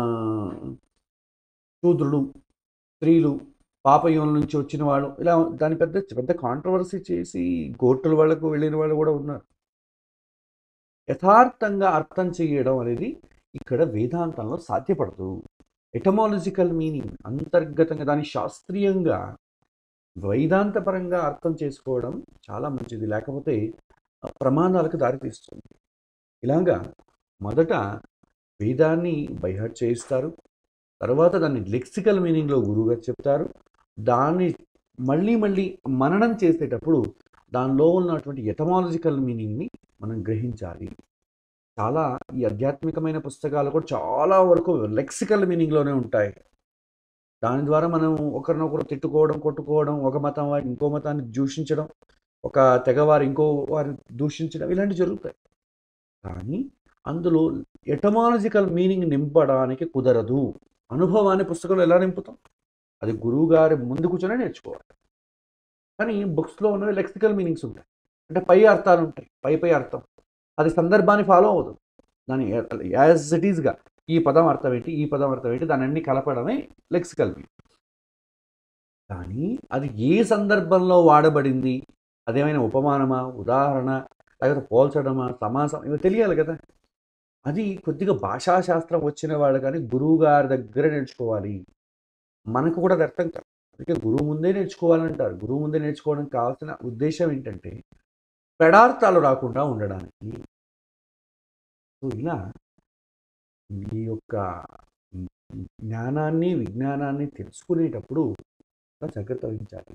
శూద్రుడు స్త్రీలు పాపయోనుల నుంచి వచ్చిన వాళ్ళు ఇలా దాని పెద్ద పెద్ద కాంట్రవర్సీ చేసి కోర్టుల వాళ్ళకు వెళ్ళిన వాళ్ళు కూడా ఉన్నారు యథార్థంగా అర్థం చేయడం అనేది ఇక్కడ వేదాంతంలో సాధ్యపడదు ఎటమాలజికల్ మీనింగ్ అంతర్గతంగా దాని శాస్త్రీయంగా వేదాంతపరంగా అర్థం చేసుకోవడం చాలా మంచిది లేకపోతే ప్రమాదాలకు దారితీస్తుంది ఇలాగా మొదట వేదాన్ని బైహార్ట్ చేయిస్తారు తర్వాత దాన్ని లెక్సికల్ మీనింగ్లో గురువుగారు చెప్తారు దాన్ని మళ్ళీ మళ్ళీ మననం చేసేటప్పుడు దానిలో ఉన్నటువంటి ఎటమాలజికల్ మీనింగ్ని మనం గ్రహించాలి చాలా ఈ ఆధ్యాత్మికమైన పుస్తకాలు కూడా చాలా వరకు లెక్సికల్ మీనింగ్లోనే ఉంటాయి దాని ద్వారా మనం ఒకరినొకరు తిట్టుకోవడం కొట్టుకోవడం ఒక మతం వారి ఇంకో మతాన్ని దూషించడం ఒక తెగవారు ఇంకో వారిని దూషించడం ఇలాంటివి జరుగుతాయి కానీ అందులో ఎటమాలజికల్ మీనింగ్ నింపడానికి కుదరదు అనుభవాన్ని పుస్తకంలో ఎలా నింపుతాం అది గురువు గారి ముందు కూర్చొని నేర్చుకోవాలి కానీ బుక్స్లో ఉన్నవి లెక్సికల్ మీనింగ్స్ ఉంటాయి అంటే పై అర్థాలు ఉంటాయి పై పై అర్థం అది సందర్భాన్ని ఫాలో అవ్వదు దాని యాజ్ ఇట్ ఈస్గా ఈ పదం అర్థం ఏంటి ఈ పదం అర్థం ఏంటి దాని అన్ని కలపడమే లెక్సికల్ మీనింగ్ కానీ అది ఏ సందర్భంలో వాడబడింది అదేమైనా ఉపమానమా ఉదాహరణ లేకపోతే పోల్చడమా సమాసం ఇవి తెలియాలి కదా అది కొద్దిగా భాషాశాస్త్రం వచ్చిన వాడు కానీ గురువు గారి దగ్గర నేర్చుకోవాలి మనకు కూడా అది అర్థం కాదు అందుకే గురువు ముందే నేర్చుకోవాలంటారు గురువు ముందే నేర్చుకోవడానికి కావాల్సిన ఉద్దేశం ఏంటంటే పెడార్థాలు రాకుండా ఉండడానికి సో ఇలా ఈ యొక్క జ్ఞానాన్ని విజ్ఞానాన్ని తెలుసుకునేటప్పుడు చాలా జాగ్రత్త వహించాలి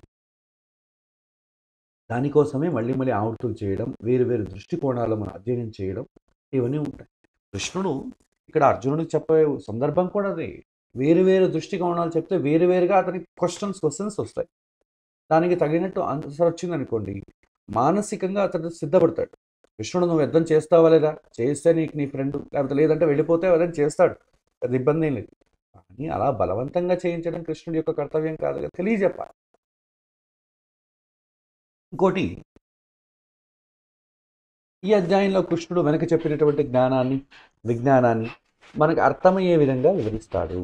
దానికోసమే మళ్ళీ మళ్ళీ ఆవృత్తులు చేయడం వేరు వేరు దృష్టికోణాలు మనం అధ్యయనం చేయడం ఇవన్నీ ఉంటాయి కృష్ణుడు ఇక్కడ అర్జునుడికి చెప్పే సందర్భం కూడా అదే వేరు వేరు దృష్టికోణాలు చెప్తే వేరు వేరుగా అతనికి క్వశ్చన్స్ క్వశ్చన్స్ వస్తాయి దానికి తగినట్టు ఆన్సర్ వచ్చింది అనుకోండి మానసికంగా అతడు సిద్ధపడతాడు కృష్ణుడు నువ్వు యుద్ధం చేస్తావా లేదా చేస్తే నీకు నీ ఫ్రెండ్ లేకపోతే లేదంటే వెళ్ళిపోతే అదని చేస్తాడు అది ఇబ్బంది ఏం లేదు కానీ అలా బలవంతంగా చేయించడం కృష్ణుడి యొక్క కర్తవ్యం కాదు కదా తెలియజెప్పాలి ఇంకోటి ఈ అధ్యాయంలో కృష్ణుడు వెనక చెప్పినటువంటి జ్ఞానాన్ని విజ్ఞానాన్ని మనకు అర్థమయ్యే విధంగా వివరిస్తాడు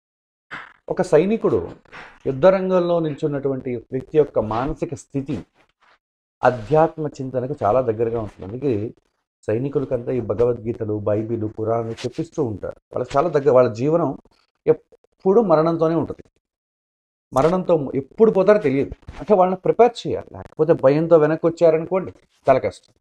ఒక సైనికుడు యుద్ధరంగంలో నిల్చున్నటువంటి వ్యక్తి యొక్క మానసిక స్థితి అధ్యాత్మ చింతనకు చాలా దగ్గరగా ఉంటుంది అందుకే సైనికులకంతా ఈ భగవద్గీతలు బైబిల్ పురాణాలు చెప్పిస్తూ ఉంటారు వాళ్ళకి చాలా దగ్గర వాళ్ళ జీవనం ఎప్పుడు మరణంతోనే ఉంటుంది మరణంతో ఎప్పుడు పోతారో తెలియదు అంటే వాళ్ళని ప్రిపేర్ చేయాలి లేకపోతే భయంతో వెనక్కి వచ్చారనుకోండి చాలా కష్టం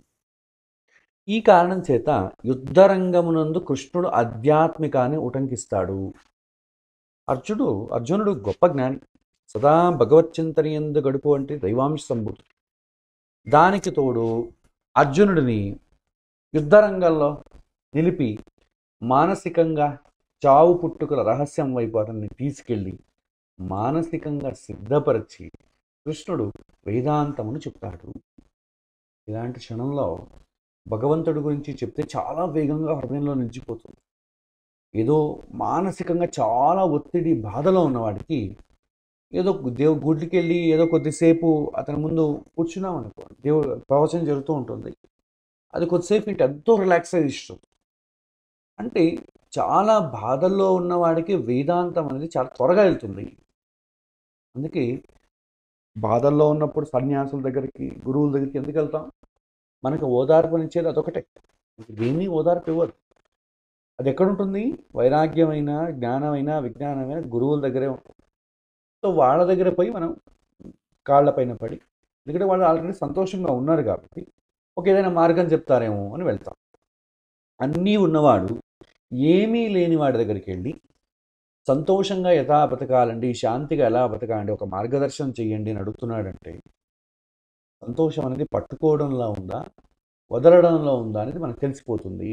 ఈ కారణం చేత యుద్ధరంగమునందు కృష్ణుడు ఆధ్యాత్మికాన్ని ఉటంకిస్తాడు అర్జునుడు అర్జునుడు గొప్ప జ్ఞాని సదా భగవచ్చింతని ఎందు గడుపు అంటే దైవాంశ సంభూతి దానికి తోడు అర్జునుడిని యుద్ధరంగంలో నిలిపి మానసికంగా చావు పుట్టుకల రహస్యం వైపు అతన్ని తీసుకెళ్ళి మానసికంగా సిద్ధపరిచి కృష్ణుడు వేదాంతమును చెప్తాడు ఇలాంటి క్షణంలో భగవంతుడి గురించి చెప్తే చాలా వేగంగా హృదయంలో నిలిచిపోతుంది ఏదో మానసికంగా చాలా ఒత్తిడి బాధలో ఉన్నవాడికి ఏదో దేవు గుడికి వెళ్ళి ఏదో కొద్దిసేపు అతని ముందు కూర్చున్నాం అనుకో దేవుడు ప్రవచనం జరుగుతూ ఉంటుంది అది కొద్దిసేపు ఇటు ఎంతో రిలాక్స్ అయ్యి ఇష్టం అంటే చాలా బాధల్లో ఉన్నవాడికి వేదాంతం అనేది చాలా త్వరగా వెళ్తుంది అందుకే బాధల్లో ఉన్నప్పుడు సన్యాసుల దగ్గరికి గురువుల దగ్గరికి ఎందుకు వెళ్తాం మనకు ఓదార్పునిచ్చేది అదొకటే దేన్ని ఓదార్పు ఇవ్వదు అది ఎక్కడుంటుంది వైరాగ్యమైన జ్ఞానమైన విజ్ఞానమైన గురువుల దగ్గరే ఉంటుంది సో వాళ్ళ దగ్గర పోయి మనం కాళ్ళపైన పడి ఎందుకంటే వాళ్ళు ఆల్రెడీ సంతోషంగా ఉన్నారు కాబట్టి ఒక ఏదైనా మార్గం చెప్తారేమో అని వెళ్తాం అన్నీ ఉన్నవాడు ఏమీ లేని వాడి దగ్గరికి వెళ్ళి సంతోషంగా ఎలా బతకాలండి శాంతిగా ఎలా బతకాలండి ఒక మార్గదర్శనం చెయ్యండి అని అడుగుతున్నాడంటే సంతోషం అనేది పట్టుకోవడంలో ఉందా వదలడంలో ఉందా అనేది మనకు తెలిసిపోతుంది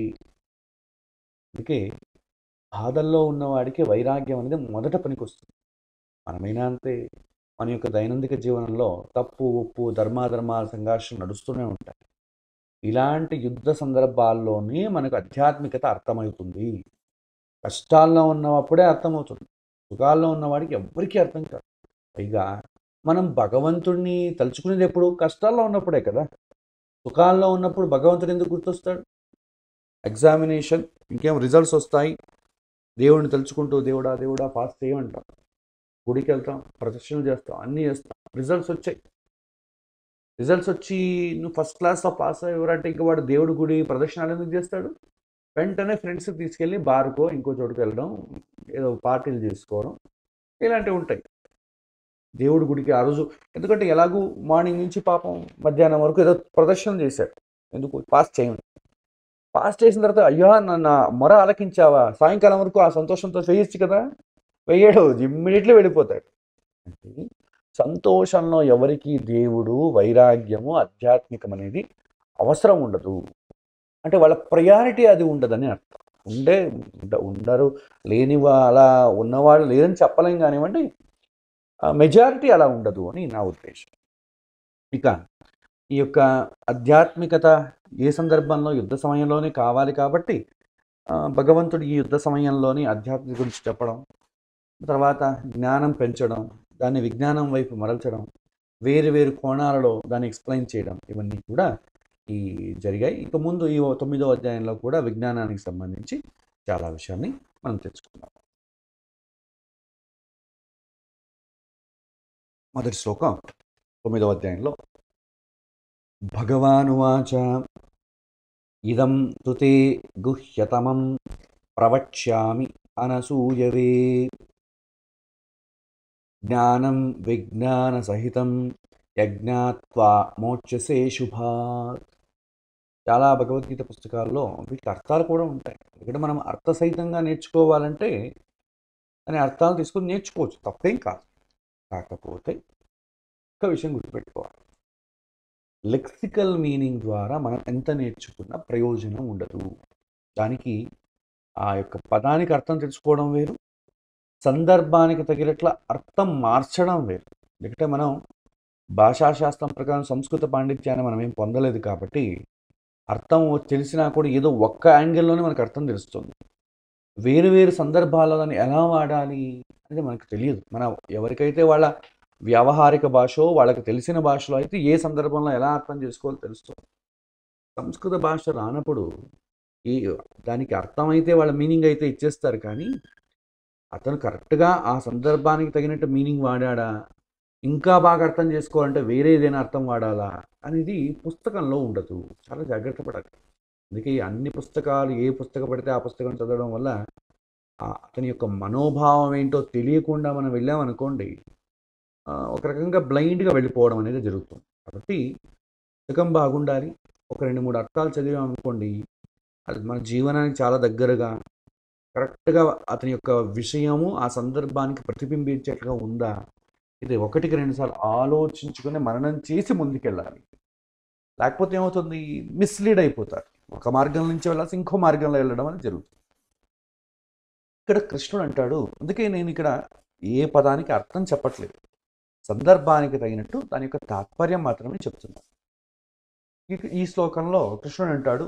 అందుకే బాధల్లో ఉన్నవాడికి వైరాగ్యం అనేది మొదట పనికొస్తుంది మనమైనా అంతే మన యొక్క దైనందిక జీవనంలో తప్పు ఉప్పు ధర్మాధర్మాల సంఘర్షణ నడుస్తూనే ఉంటాయి ఇలాంటి యుద్ధ సందర్భాల్లోనే మనకు ఆధ్యాత్మికత అర్థమవుతుంది కష్టాల్లో ఉన్నప్పుడే అర్థమవుతుంది సుఖాల్లో ఉన్నవాడికి ఎవ్వరికీ అర్థం కాదు పైగా మనం భగవంతుడిని తలుచుకునేది ఎప్పుడు కష్టాల్లో ఉన్నప్పుడే కదా సుఖాల్లో ఉన్నప్పుడు భగవంతుడు ఎందుకు గుర్తొస్తాడు ఎగ్జామినేషన్ ఇంకేం రిజల్ట్స్ వస్తాయి దేవుడిని తలుచుకుంటూ దేవుడా దేవుడా పాస్ చేయమంటాం గుడికి వెళ్తాం ప్రదర్శనలు చేస్తాం అన్నీ చేస్తాం రిజల్ట్స్ వచ్చాయి రిజల్ట్స్ వచ్చి నువ్వు ఫస్ట్ క్లాస్లో పాస్ అయ్యేవారంటే ఇంకా వాడు దేవుడి గుడి ప్రదర్శనలు ఎందుకు చేస్తాడు వెంటనే ఫ్రెండ్స్ తీసుకెళ్ళి బార్కో ఇంకో చోటుకు వెళ్ళడం ఏదో పార్టీలు చేసుకోవడం ఇలాంటివి ఉంటాయి దేవుడి గుడికి ఆ రోజు ఎందుకంటే ఎలాగూ మార్నింగ్ నుంచి పాపం మధ్యాహ్నం వరకు ఏదో ప్రదర్శన చేశాడు ఎందుకు పాస్ చేయండి పాస్ చేసిన తర్వాత అయ్యా నన్ను మొర ఆలకించావా సాయంకాలం వరకు ఆ సంతోషంతో చేయొచ్చు కదా వెయ్యడు ఇమ్మీడియట్లీ వెళ్ళిపోతాడు అంటే సంతోషంలో ఎవరికి దేవుడు వైరాగ్యము ఆధ్యాత్మికం అనేది అవసరం ఉండదు అంటే వాళ్ళ ప్రయారిటీ అది ఉండదని అర్థం ఉండే ఉండ ఉండరు లేని వా- అలా ఉన్నవాళ్ళు లేదని చెప్పలేం కానివ్వండి మెజారిటీ అలా ఉండదు అని నా ఉద్దేశం ఇక ఈ యొక్క ఆధ్యాత్మికత ఏ సందర్భంలో యుద్ధ సమయంలోనే కావాలి కాబట్టి ఆ, భగవంతుడు ఈ యుద్ధ సమయంలోని ఆధ్యాత్మిక గురించి చెప్పడం తర్వాత జ్ఞానం పెంచడం దాన్ని విజ్ఞానం వైపు మరల్చడం వేరు వేరు కోణాలలో దాన్ని ఎక్స్ప్లెయిన్ చేయడం ఇవన్నీ కూడా ఈ జరిగాయి ఇక ముందు ఈ తొమ్మిదో అధ్యాయంలో కూడా విజ్ఞానానికి సంబంధించి చాలా విషయాన్ని మనం తెచ్చుకున్నాం మొదటి శ్లోకం తొమ్మిదవ అధ్యాయంలో భగవానువాచ ఇదం తుతే గుహ్యతమం ప్రవక్ష్యామి అనసూయవే జ్ఞానం విజ్ఞాన సహితం యజ్ఞాత్వా మోక్షసే శుభాత్ చాలా భగవద్గీత పుస్తకాల్లో వీటికి అర్థాలు కూడా ఉంటాయి ఎందుకంటే మనం అర్థసహితంగా నేర్చుకోవాలంటే దాని అర్థాలు తీసుకొని నేర్చుకోవచ్చు తప్పేం కాదు కాకపోతే ఒక విషయం గుర్తుపెట్టుకోవాలి లెక్సికల్ మీనింగ్ ద్వారా మనం ఎంత నేర్చుకున్నా ప్రయోజనం ఉండదు దానికి ఆ యొక్క పదానికి అర్థం తెలుసుకోవడం వేరు సందర్భానికి తగినట్ల అర్థం మార్చడం వేరు ఎందుకంటే మనం భాషాశాస్త్రం ప్రకారం సంస్కృత పాండిత్యాన్ని మనం ఏం పొందలేదు కాబట్టి అర్థం తెలిసినా కూడా ఏదో ఒక్క యాంగిల్లోనే మనకు అర్థం తెలుస్తుంది వేరు వేరు సందర్భాల్లో దాన్ని ఎలా వాడాలి అనేది మనకు తెలియదు మన ఎవరికైతే వాళ్ళ వ్యావహారిక భాషో వాళ్ళకి తెలిసిన భాషలో అయితే ఏ సందర్భంలో ఎలా అర్థం చేసుకోవాలో తెలుస్తుంది సంస్కృత భాష రానప్పుడు ఈ దానికి అర్థమైతే వాళ్ళ మీనింగ్ అయితే ఇచ్చేస్తారు కానీ అతను కరెక్ట్గా ఆ సందర్భానికి తగినట్టు మీనింగ్ వాడాడా ఇంకా బాగా అర్థం చేసుకోవాలంటే వేరే ఏదైనా అర్థం వాడాలా అనేది పుస్తకంలో ఉండదు చాలా జాగ్రత్త పడాలి అందుకే ఈ అన్ని పుస్తకాలు ఏ పుస్తకం పడితే ఆ పుస్తకం చదవడం వల్ల ఆ అతని యొక్క మనోభావం ఏంటో తెలియకుండా మనం వెళ్ళామనుకోండి ఆ, ఒక రకంగా బ్లైండ్గా వెళ్ళిపోవడం అనేది జరుగుతుంది కాబట్టి పుస్తకం బాగుండాలి ఒక రెండు మూడు అర్థాలు చదివామనుకోండి అది మన జీవనానికి చాలా దగ్గరగా కరెక్ట్గా అతని యొక్క విషయము ఆ సందర్భానికి ప్రతిబింబించేట్లుగా ఉందా ఇది ఒకటికి రెండుసార్లు ఆలోచించుకుని మననం చేసి ముందుకెళ్ళాలి లేకపోతే ఏమవుతుంది మిస్లీడ్ అయిపోతారు ఒక మార్గం నుంచి వెళ్ళాల్సి ఇంకో మార్గంలో వెళ్ళడం అనేది జరుగుతుంది ఇక్కడ కృష్ణుడు అంటాడు అందుకే నేను ఇక్కడ ఏ పదానికి అర్థం చెప్పట్లేదు సందర్భానికి తగినట్టు దాని యొక్క తాత్పర్యం మాత్రమే చెప్తున్నాను ఇక ఈ శ్లోకంలో కృష్ణుడు అంటాడు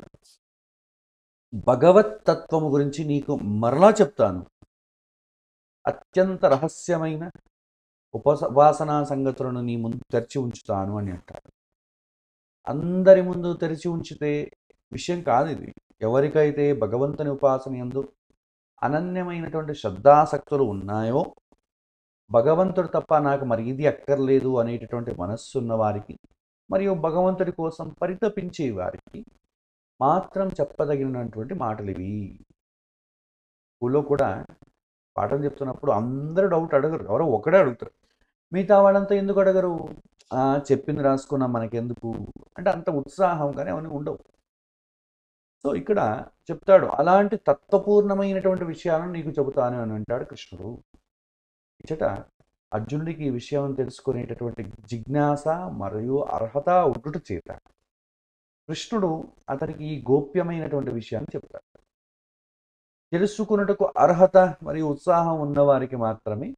భగవత్ తత్వము గురించి నీకు మరలా చెప్తాను అత్యంత రహస్యమైన ఉపవాసనా సంగతులను నీ ముందు తెరిచి ఉంచుతాను అని అంటాడు అందరి ముందు తెరిచి ఉంచితే విషయం కాదు ఇది ఎవరికైతే భగవంతుని ఉపాసన యందు అనన్యమైనటువంటి శ్రద్ధాసక్తులు ఉన్నాయో భగవంతుడు తప్ప నాకు మరి ఇది అక్కర్లేదు అనేటటువంటి మనస్సు ఉన్న వారికి మరియు భగవంతుడి కోసం పరితపించే వారికి మాత్రం చెప్పదగినటువంటి మాటలు ఇవి స్కూల్లో కూడా పాఠం చెప్తున్నప్పుడు అందరూ డౌట్ అడగరు ఎవరో ఒకడే అడుగుతారు మిగతా వాళ్ళంతా ఎందుకు అడగరు "ఆ, చెప్పింది రాసుకున్నాం మనకెందుకు అంటే అంత ఉత్సాహం కానీ అవన్నీ ఉండవు సో ఇక్కడ చెప్తాడు అలాంటి తత్వపూర్ణమైనటువంటి విషయాలను నీకు చెబుతాను అని అంటాడు కృష్ణుడు ఇచ్చట అర్జునుడికి ఈ విషయం తెలుసుకునేటటువంటి జిజ్ఞాస మరియు అర్హత ఉండుట చేత కృష్ణుడు అతనికి ఈ గోప్యమైనటువంటి విషయాన్ని చెప్తాడు తెలుసుకున్నటకు అర్హత మరియు ఉత్సాహం ఉన్నవారికి మాత్రమే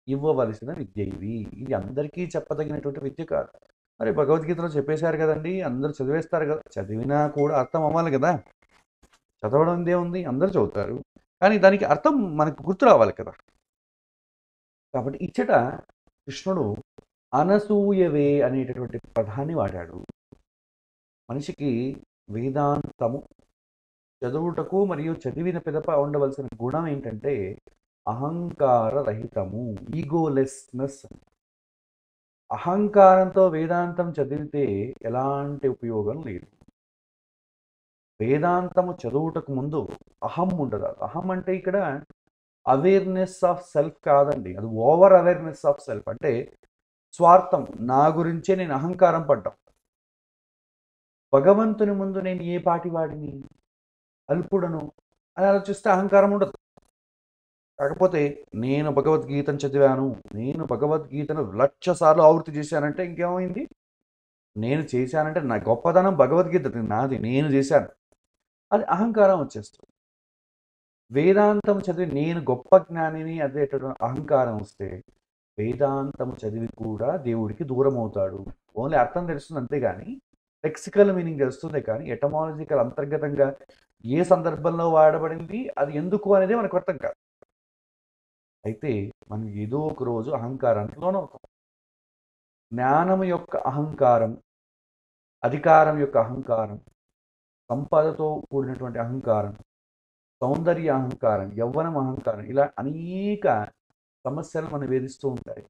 ఇవ్వవలసిన విద్య ఇది ఇది అందరికీ చెప్పదగినటువంటి విద్య కాదు మరి భగవద్గీతలో చెప్పేశారు కదండి అందరూ చదివేస్తారు కదా చదివినా కూడా అర్థం అవ్వాలి కదా చదవడం ఉంది అందరూ చదువుతారు కానీ దానికి అర్థం మనకు గుర్తు రావాలి కదా కాబట్టి ఇచ్చట కృష్ణుడు అనసూయవే అనేటటువంటి పదాన్ని వాడాడు మనిషికి వేదాంతము చదువుటకు మరియు చదివిన పిదప ఉండవలసిన గుణం ఏంటంటే అహంకార రహితము ఈగోలెస్నెస్ అహంకారంతో వేదాంతం చదివితే ఎలాంటి ఉపయోగం లేదు వేదాంతము చదువుటకు ముందు అహం ఉండదు అహం అంటే ఇక్కడ అవేర్నెస్ ఆఫ్ సెల్ఫ్ కాదండి అది ఓవర్ అవేర్నెస్ ఆఫ్ సెల్ఫ్ అంటే స్వార్థం నా గురించే నేను అహంకారం పడ్డాం భగవంతుని ముందు నేను ఏ పాటి వాడిని అల్పుడను అని ఆలోచిస్తే అహంకారం ఉండదు కాకపోతే నేను భగవద్గీతను చదివాను నేను భగవద్గీతను లక్ష సార్లు ఆవృత్తి చేశానంటే ఇంకేమైంది నేను చేశానంటే నా గొప్పదనం భగవద్గీత నాది నేను చేశాను అది అహంకారం వచ్చేస్తుంది వేదాంతం చదివి నేను గొప్ప జ్ఞానిని అదేటటువంటి అహంకారం వస్తే వేదాంతం చదివి కూడా దేవుడికి దూరం అవుతాడు ఓన్లీ అర్థం తెలుస్తుంది అంతేగాని లెక్సికల్ మీనింగ్ తెలుస్తుంది కానీ ఎటమాలజికల్ అంతర్గతంగా ఏ సందర్భంలో వాడబడింది అది ఎందుకు అనేది మనకు అర్థం కాదు అయితే మనం ఏదో ఒక రోజు అహంకారానికి లోనవుతాం జ్ఞానం యొక్క అహంకారం అధికారం యొక్క అహంకారం సంపదతో కూడినటువంటి అహంకారం సౌందర్య అహంకారం యవ్వనం అహంకారం ఇలా అనేక సమస్యలు మనం వేధిస్తూ ఉంటాయి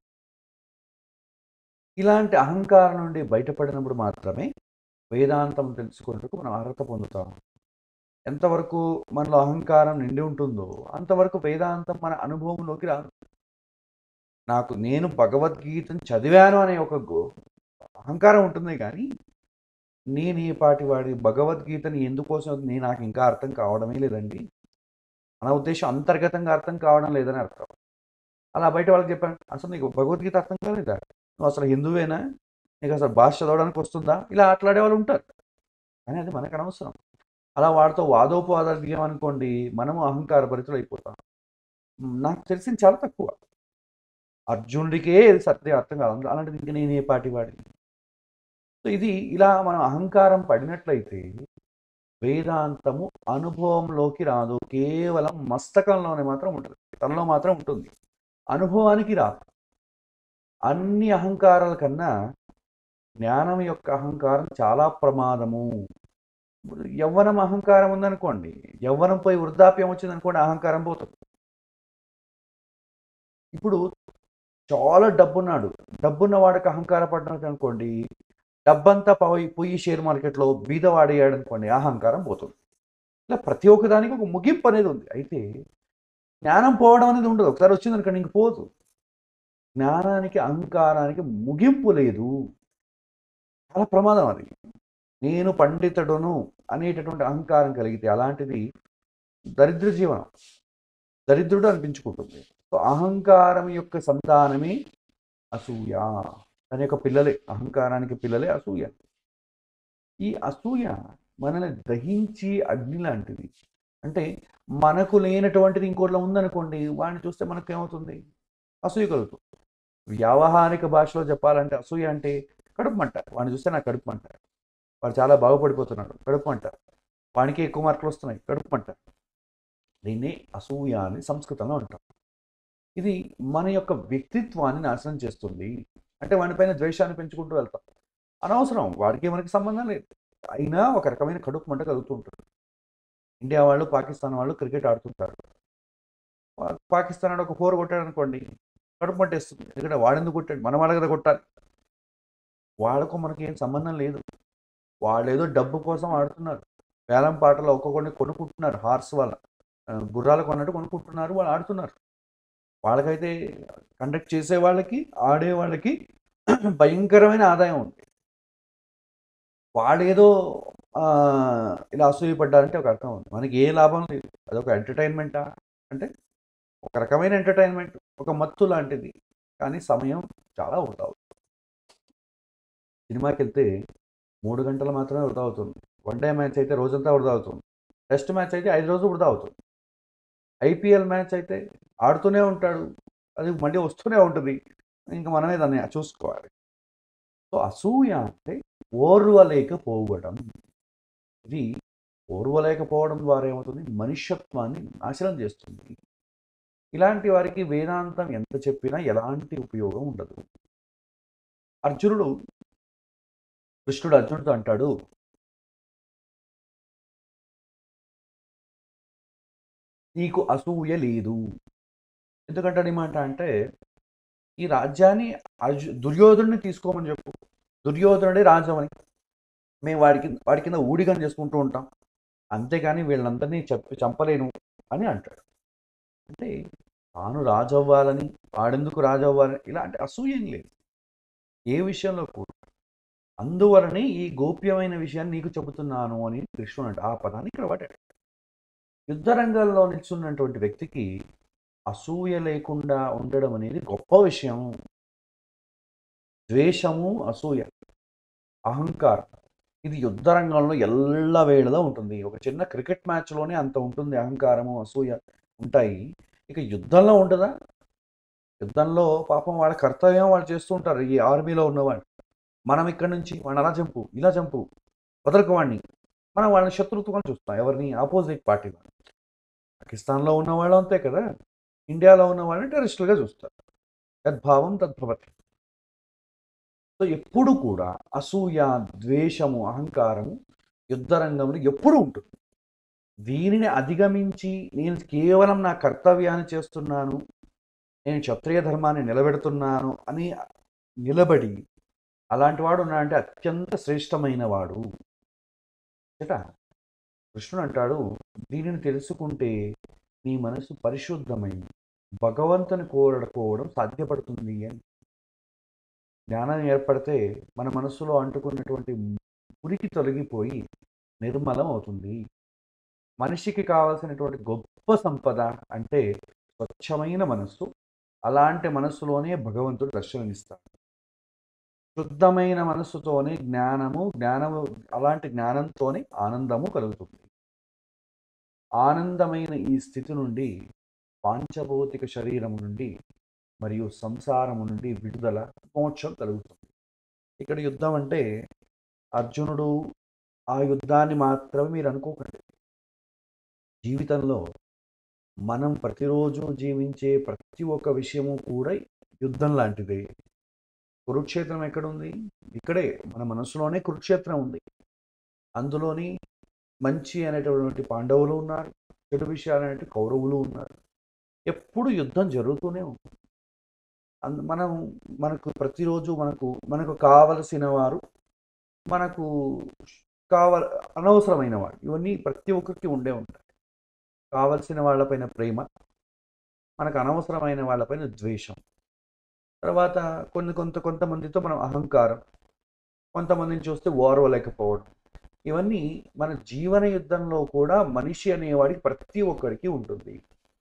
ఇలాంటి అహంకారం నుండి బయటపడినప్పుడు మాత్రమే వేదాంతం తెలుసుకున్నట్టుకు మనం అర్హత పొందుతాం ఎంతవరకు మనలో అహంకారం నిండి ఉంటుందో అంతవరకు వేదాంతం మన అనుభవంలోకి రాదు నాకు నేను భగవద్గీతను చదివాను అనే ఒక గో- అహంకారం ఉంటుంది కానీ నేను ఈ పాటి వాడి భగవద్గీతని ఎందుకోసం నేను నాకు ఇంకా అర్థం కావడమే లేదండి మన ఉద్దేశం అంతర్గతంగా అర్థం కావడం లేదని అర్థం అలా బయట వాళ్ళకి చెప్పాను అసలు నీకు భగవద్గీత అర్థం కాలేదా నువ్వు అసలు హిందువేనా నీకు అసలు భాష చదవడానికి వస్తుందా ఇలా ఆటలాడే వాళ్ళు ఉంటారు కానీ అది మనకు అనవసరం అలా వాడితో వాదోపవాదాలు దిగామనుకోండి మనము అహంకార భరితులు అయిపోతాం నాకు తెలిసింది చాలా తక్కువ అర్జునుడికే ఇది సత్యం అర్థం కాదు అలాంటిది ఇంకా నేను ఏ పాటి వాడిని సో ఇది ఇలా మనం అహంకారం పడినట్లయితే వేదాంతము అనుభవంలోకి రాదు కేవలం మస్తకంలోనే మాత్రం ఉంటుంది తనలో మాత్రం ఉంటుంది అనుభవానికి రాదు అన్ని అహంకారాల కన్నా జ్ఞానం యొక్క అహంకారం చాలా ప్రమాదము ఇప్పుడు యవ్వనం అహంకారం ఉందనుకోండి యవ్వనం పోయి వృద్ధాప్యం వచ్చిందనుకోండి అహంకారం పోతుంది ఇప్పుడు చాలా డబ్బున్నాడు డబ్బున్న వాడికి అహంకార పడినట్టు అనుకోండి డబ్బంతా పోయి పోయి షేర్ మార్కెట్లో బీద వాడేయాడు అనుకోండి అహంకారం పోతుంది ఇలా ప్రతి ఒక్క దానికి ఒక ముగింపు అనేది ఉంది అయితే జ్ఞానం పోవడం అనేది ఉండదు ఒకసారి వచ్చింది అనుకోండి ఇంక పోదు జ్ఞానానికి అహంకారానికి ముగింపు లేదు చాలా ప్రమాదం అది నేను పండితుడును అనేటటువంటి అహంకారం కలిగితే అలాంటిది దరిద్ర జీవనం దరిద్రుడు అనిపించుకుంటుంది సో అహంకారం యొక్క సంతానమే అసూయ దాని యొక్క పిల్లలే అహంకారానికి పిల్లలే అసూయ ఈ అసూయ మనల్ని దహించి అగ్ని లాంటిది అంటే మనకు లేనటువంటిది ఇంకోట్లో ఉందనుకోండి వాడిని చూస్తే మనకు ఏమవుతుంది అసూయ కలుగుతుంది వ్యావహారిక భాషలో చెప్పాలంటే అసూయ అంటే కడుపు మంట వాడిని చూస్తే నాకు కడుపు మంట వాడు చాలా బాగుపడిపోతున్నాడు కడుపు మంట వానికి ఎక్కువ మార్కులు వస్తున్నాయి కడుపు మంట దీన్ని అసూయ అని సంస్కృతంలో అంటాం ఇది మన యొక్క వ్యక్తిత్వాన్ని నాశనం చేస్తుంది అంటే వాడిపైన ద్వేషాన్ని పెంచుకుంటూ వెళ్తాం అనవసరం వాడికి మనకి సంబంధం లేదు అయినా ఒక రకమైన కడుపు మంట కలుగుతూ ఉంటుంది ఇండియా వాళ్ళు పాకిస్తాన్ వాళ్ళు క్రికెట్ ఆడుతుంటారు వా- పాకిస్తాన్ వాడు ఒక ఫోర్ కొట్టాడు అనుకోండి కడుపు మంట వేస్తుంది ఎందుకంటే వాడెందుకు కొట్టాడు మన వాళ్ళ కదా కొట్టాలి వాళ్ళకు మనకి ఏం సంబంధం లేదు వాళ్ళు ఏదో డబ్బు కోసం ఆడుతున్నారు వేలం పాటలు ఒక్కొక్కరిని కొనుక్కుంటున్నారు హార్స్ వాళ్ళ ఆ, గుర్రాలు కొన్నట్టు కొనుక్కుంటున్నారు వాళ్ళు ఆడుతున్నారు వాళ్ళకైతే కండక్ట్ చేసే వాళ్ళకి ఆడే వాళ్ళకి భయంకరమైన ఆదాయం ఉంది వాళ్ళేదో ఆ, ఇలా అసూయపడ్డారంటే ఒక అర్థం ఉంది మనకి ఏ లాభం లేదు అదొక ఎంటర్టైన్మెంటా అంటే ఒక రకమైన ఎంటర్టైన్మెంట్ ఒక మత్తు లాంటిది కానీ సమయం చాలా వృధా అవుతుంది సినిమాకి వెళ్తే మూడు గంటలు మాత్రమే వృధా అవుతుంది వన్ డే మ్యాచ్ అయితే రోజంతా వృధా అవుతుంది టెస్ట్ మ్యాచ్ అయితే ఐదు రోజులు వృధా అవుతుంది ఐపీఎల్ మ్యాచ్ అయితే ఆడుతూనే ఉంటాడు అది మళ్ళీ వస్తూనే ఉంటుంది ఇంకా మనమే దాన్ని చూసుకోవాలి సో అసూయ అంటే ఓర్వలేకపోవడం ఇది ఓర్వలేకపోవడం ద్వారా ఏమవుతుంది మనుష్యత్వాన్ని నాశనం చేస్తుంది ఇలాంటి వారికి వేదాంతం ఎంత చెప్పినా ఎలాంటి ఉపయోగం ఉండదు అర్జునుడు కృష్ణుడు అర్జునుడితో అంటాడు నీకు అసూయ లేదు ఎందుకంటే మాట అంటే ఈ రాజ్యాన్ని అర్జు దుర్యోధనుడిని తీసుకోమని చెప్పు దుర్యోధనుడే రాజ్యం అని మేము వాడికి వాడి కింద ఊడిగం చేసుకుంటూ ఉంటాం అంతేగాని వీళ్ళందరినీ చెప్పి చంపలేను అని అంటాడు అంటే తాను రాజు అవ్వాలని వాడెందుకు రాజు అవ్వాలని ఇలాంటి అసూయం లేదు ఏ విషయంలో కూడా అందువలనే ఈ గోప్యమైన విషయాన్ని నీకు చెబుతున్నాను అని కృష్ణుడు అంటే ఆ పదాన్ని ఇక్కడ వాడాడు యుద్ధ రంగంలో నిల్చున్నటువంటి వ్యక్తికి అసూయ లేకుండా ఉండడం అనేది గొప్ప విషయం ద్వేషము అసూయ అహంకారం ఇది యుద్ధ రంగంలో ఎల్ల వేళలో ఉంటుంది ఒక చిన్న క్రికెట్ మ్యాచ్లోనే అంత ఉంటుంది అహంకారము అసూయ ఉంటాయి ఇక యుద్ధంలో ఉంటుందా యుద్ధంలో పాపం వాళ్ళ కర్తవ్యం వాళ్ళు చేస్తూ ఉంటారు ఈ ఆర్మీలో ఉన్నవాళ్ళు మనం ఇక్కడ నుంచి వాడిని అలా చంపు ఇలా చంపు వదలకు వాడిని మనం వాళ్ళని శత్రుత్వం చూస్తాం ఎవరిని ఆపోజిట్ పార్టీ వాళ్ళు పాకిస్తాన్లో ఉన్న వాళ్ళు అంతే కదా ఇండియాలో ఉన్న వాళ్ళని టెరిస్టులుగా చూస్తారు తద్భావం తద్భవతి సో ఎప్పుడు కూడా అసూయ ద్వేషము అహంకారము యుద్ధ రంగంలో ఎప్పుడు ఉంటుంది దీనిని అధిగమించి నేను కేవలం నా కర్తవ్యాన్ని చేస్తున్నాను నేను క్షత్రియ ధర్మాన్ని నిలబెడుతున్నాను అని నిలబడి అలాంటి వాడు ఉన్నాడంటే అత్యంత శ్రేష్టమైన వాడు చేట కృష్ణుడు అంటాడు దీనిని తెలుసుకుంటే నీ మనసు పరిశుద్ధమై భగవంతుని కోరడుకోవడం సాధ్యపడుతుంది అని జ్ఞానం ఏర్పడితే మన మనసులో అంటుకున్నటువంటి మురికి తొలగిపోయి నిర్మలం అవుతుంది మనిషికి కావాల్సినటువంటి గొప్ప సంపద అంటే స్వచ్ఛమైన మనస్సు అలాంటి మనస్సులోనే భగవంతుడు దర్శనమిస్తాడు శుద్ధమైన మనస్సుతోనే జ్ఞానము జ్ఞానము అలాంటి జ్ఞానంతోనే ఆనందము కలుగుతుంది ఆనందమైన ఈ స్థితి నుండి పాంచభౌతిక శరీరము నుండి మరియు సంసారము నుండి విడుదల మోక్షం కలుగుతుంది ఇక్కడ యుద్ధం అంటే అర్జునుడు ఆ యుద్ధాన్ని మాత్రమే మీరు అనుకోకండి జీవితంలో మనం ప్రతిరోజు జీవించే ప్రతి ఒక్క విషయము కూడా యుద్ధం లాంటిదే కురుక్షేత్రం ఎక్కడుంది ఇక్కడే మన మనసులోనే కురుక్షేత్రం ఉంది అందులోని మంచి అనేటటువంటి పాండవులు ఉన్నారు చెడు విషయాలు అనేటువంటి కౌరవులు ఉన్నారు ఎప్పుడు యుద్ధం జరుగుతూనే ఉంటుంది అందు మనం మనకు ప్రతిరోజు మనకు మనకు కావలసిన వారు మనకు కావల అనవసరమైన వాడు ఇవన్నీ ప్రతి ఒక్కరికి ఉండే ఉంటాయి కావలసిన వాళ్ళపైన ప్రేమ మనకు అనవసరమైన వాళ్ళపైన ద్వేషం తర్వాత కొన్ని కొంత కొంతమందితో మనం అహంకారం కొంతమందిని చూస్తే ఓర్వలేకపోవడం ఇవన్నీ మన జీవన యుద్ధంలో కూడా మనిషి అనేవాడికి ప్రతి ఒక్కరికి ఉంటుంది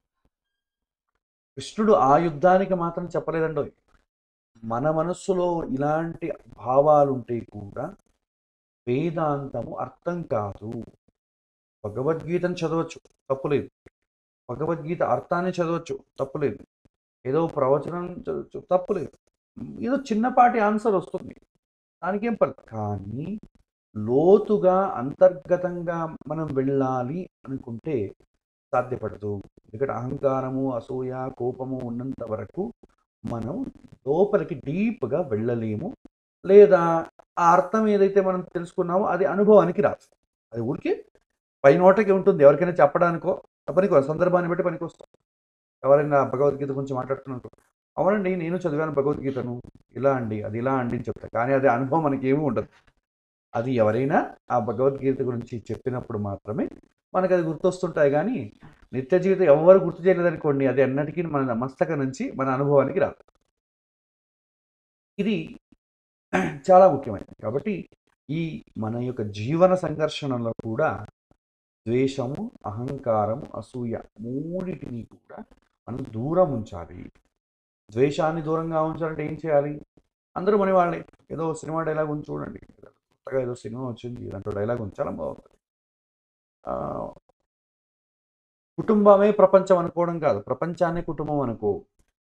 కృష్ణుడు ఆ యుద్ధానికి మాత్రం చెప్పలేదండో మన మనస్సులో ఇలాంటి భావాలుంటే కూడా వేదాంతము అర్థం కాదు భగవద్గీతను చదవచ్చు తప్పులేదు భగవద్గీత అర్థాన్ని చదవచ్చు తప్పులేదు ఏదో ప్రవచనం చదవచ్చు తప్పులేదు ఏదో చిన్నపాటి ఆన్సర్ వస్తుంది దానికేం పర్లేదు కానీ లోతుగా అంతర్గతంగా మనం వెళ్ళాలి అనుకుంటే సాధ్యపడదు ఎందుకంటే అహంకారము అసూయ కోపము ఉన్నంత వరకు మనం లోపలికి డీప్గా వెళ్ళలేము లేదా ఆ అర్థం ఏదైతే మనం తెలుసుకున్నామో అది అనుభవానికి రాదు అది ఊరికే పై నోటకి ఉంటుంది ఎవరికైనా చెప్పడానికో పనికి సందర్భాన్ని బట్టి పనికి వస్తాం ఎవరైనా భగవద్గీత గురించి మాట్లాడుతున్నారు అవునండి నేను చదివాను భగవద్గీతను ఇలా అండి అది ఇలా అండి అని చెప్తా కానీ అది అనుభవం మనకి ఏమీ ఉండదు అది ఎవరైనా ఆ భగవద్గీత గురించి చెప్పినప్పుడు మాత్రమే మనకు అది గుర్తొస్తుంటాయి కానీ నిత్య జీవితం ఎవరు గుర్తు చేయలేదనుకోండి అది ఎన్నటికీ మన మస్తక నుంచి మన అనుభవానికి రాదు ఇది చాలా ముఖ్యమైనది కాబట్టి ఈ మన యొక్క జీవన సంఘర్షణలో కూడా ద్వేషము అహంకారము అసూయ మూడిటిని కూడా మనం దూరం ఉంచాలి ద్వేషాన్ని దూరంగా ఉంచాలంటే ఏం చేయాలి అందరూ మన వాళ్ళే ఏదో సినిమా డైలాగ్ ఉంది చూడండి కొత్తగా ఏదో సినిమా వచ్చింది దాంట్లో డైలాగ్ ఉంది చాలా బాగుంటుంది ఆ, కుటుంబమే ప్రపంచం అనుకోవడం కాదు ప్రపంచాన్ని కుటుంబం అనుకో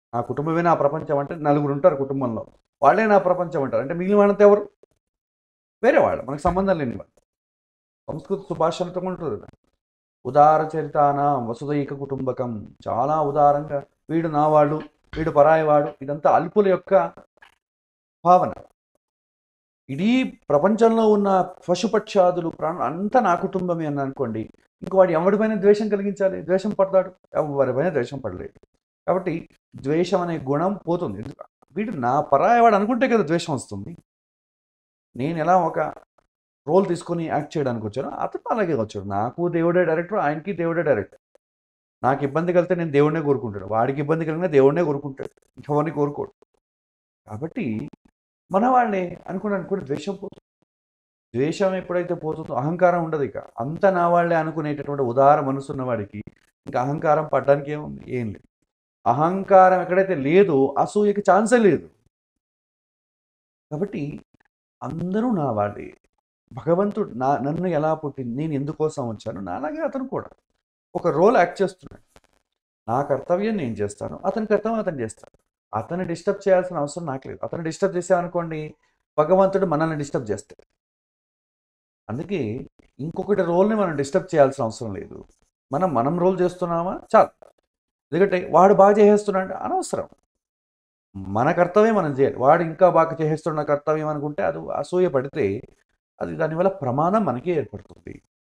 నా కుటుంబమే నా ప్రపంచం అంటే నలుగురు ఉంటారు కుటుంబంలో వాళ్ళే నా ప్రపంచం అంటారు అంటే మిగిలిన వాళ్ళంతా ఎవరు వేరే వాళ్ళు మనకు సంబంధం లేని వాళ్ళు సంస్కృత సుభాషణతో ఉంటుంది కదా. ఉదార చరితాన వసుదైక కుటుంబకం చాలా ఉదారంగా వీడు నా వాళ్ళు వీడు పరాయివాడు ఇదంతా అల్పుల యొక్క భావన ఇడీ ప్రపంచంలో ఉన్న పశుపక్షాదులు ప్రాణులు అంతా నా కుటుంబమే అని అనుకోండి ఇంక వాడు ఎవరిపైన ద్వేషం కలిగించాలి ద్వేషం పడతాడు ఎవరిపైన ద్వేషం పడలేదు కాబట్టి ద్వేషం అనే గుణం పోతుంది ఎందుకు? వీడు నా పరాయవాడు అనుకుంటే కదా ద్వేషం వస్తుంది నేను ఎలా ఒక రోల్ తీసుకొని యాక్ట్ చేయడానికి వచ్చానో అతను అలాగే వచ్చాడు నాకు దేవుడే డైరెక్టర్ ఆయనకి దేవుడే డైరెక్టర్ నాకు ఇబ్బంది కలిగితే నేను దేవుడినే కోరుకుంటాడు వాడికి ఇబ్బంది కలిగినా దేవుడినే కోరుకుంటాడు ఇంకెవరిని కోరుకోడు కాబట్టి మన వాళ్ళే అనుకుని అనుకుని ద్వేషం పోతుంది ద్వేషం ఎప్పుడైతే పోతుందో అహంకారం ఉండదు ఇక అంత నా వాళ్ళే అనుకునేటటువంటి ఉదార మనసు ఉన్నవాడికి ఇంకా అహంకారం పడ్డానికి ఏముంది ఏం లేదు అహంకారం ఎక్కడైతే లేదో అసూయకి ఛాన్సే లేదు కాబట్టి అందరూ నా వాళ్ళే భగవంతుడు నా నన్ను ఎలా పుట్టింది నేను ఎందుకోసం వచ్చాను నాలాగే అతను కూడా ఒక రోల్ యాక్ట్ చేస్తున్నాడు నా కర్తవ్యం నేను చేస్తాను అతని కర్తవ్యం అతను చేస్తాడు అతన్ని డిస్టర్బ్ చేయాల్సిన అవసరం నాకు లేదు అతను డిస్టర్బ్ చేసామనుకోండి భగవంతుడు మనల్ని డిస్టర్బ్ చేస్తాడు అందుకే ఇంకొకటి రోల్ని మనం డిస్టర్బ్ చేయాల్సిన అవసరం లేదు మనం మనం రోల్ చేస్తున్నామా చాలు ఎందుకంటే వాడు బాగా చేసేస్తున్నాడు అనవసరం మన కర్తవ్యం మనం చేయాలి వాడు ఇంకా బాగా చేసేస్తున్న కర్తవ్యం అనుకుంటే అది అసూయ పడితే అది దానివల్ల ప్రమాదం మనకే ఏర్పడుతుంది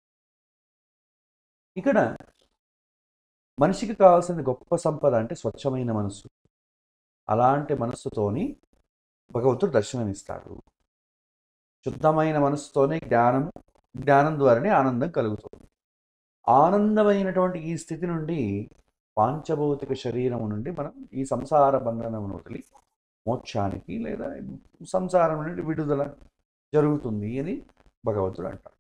ఇక్కడ మనిషికి కావాల్సిన గొప్ప సంపద అంటే స్వచ్ఛమైన మనస్సు అలాంటి మనస్సుతోని భగవంతుడు దర్శనమిస్తాడు శుద్ధమైన మనస్సుతోనే జ్ఞానం జ్ఞానం ద్వారానే ఆనందం కలుగుతుంది ఆనందమైనటువంటి ఈ స్థితి నుండి పాంచభౌతిక శరీరం నుండి మనం ఈ సంసార బంధనమును వదిలి మోక్షానికి లేదా సంసారం నుండి విడుదల జరుగుతుంది అని భగవంతుడు అంటాడు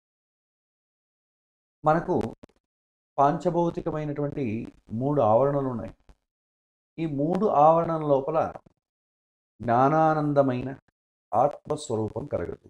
మనకు పాంచభౌతికమైనటువంటి మూడు ఆవరణలు ఉన్నాయి ఈ మూడు ఆవరణల లోపల జ్ఞానానందమైన ఆత్మస్వరూపం కలగదు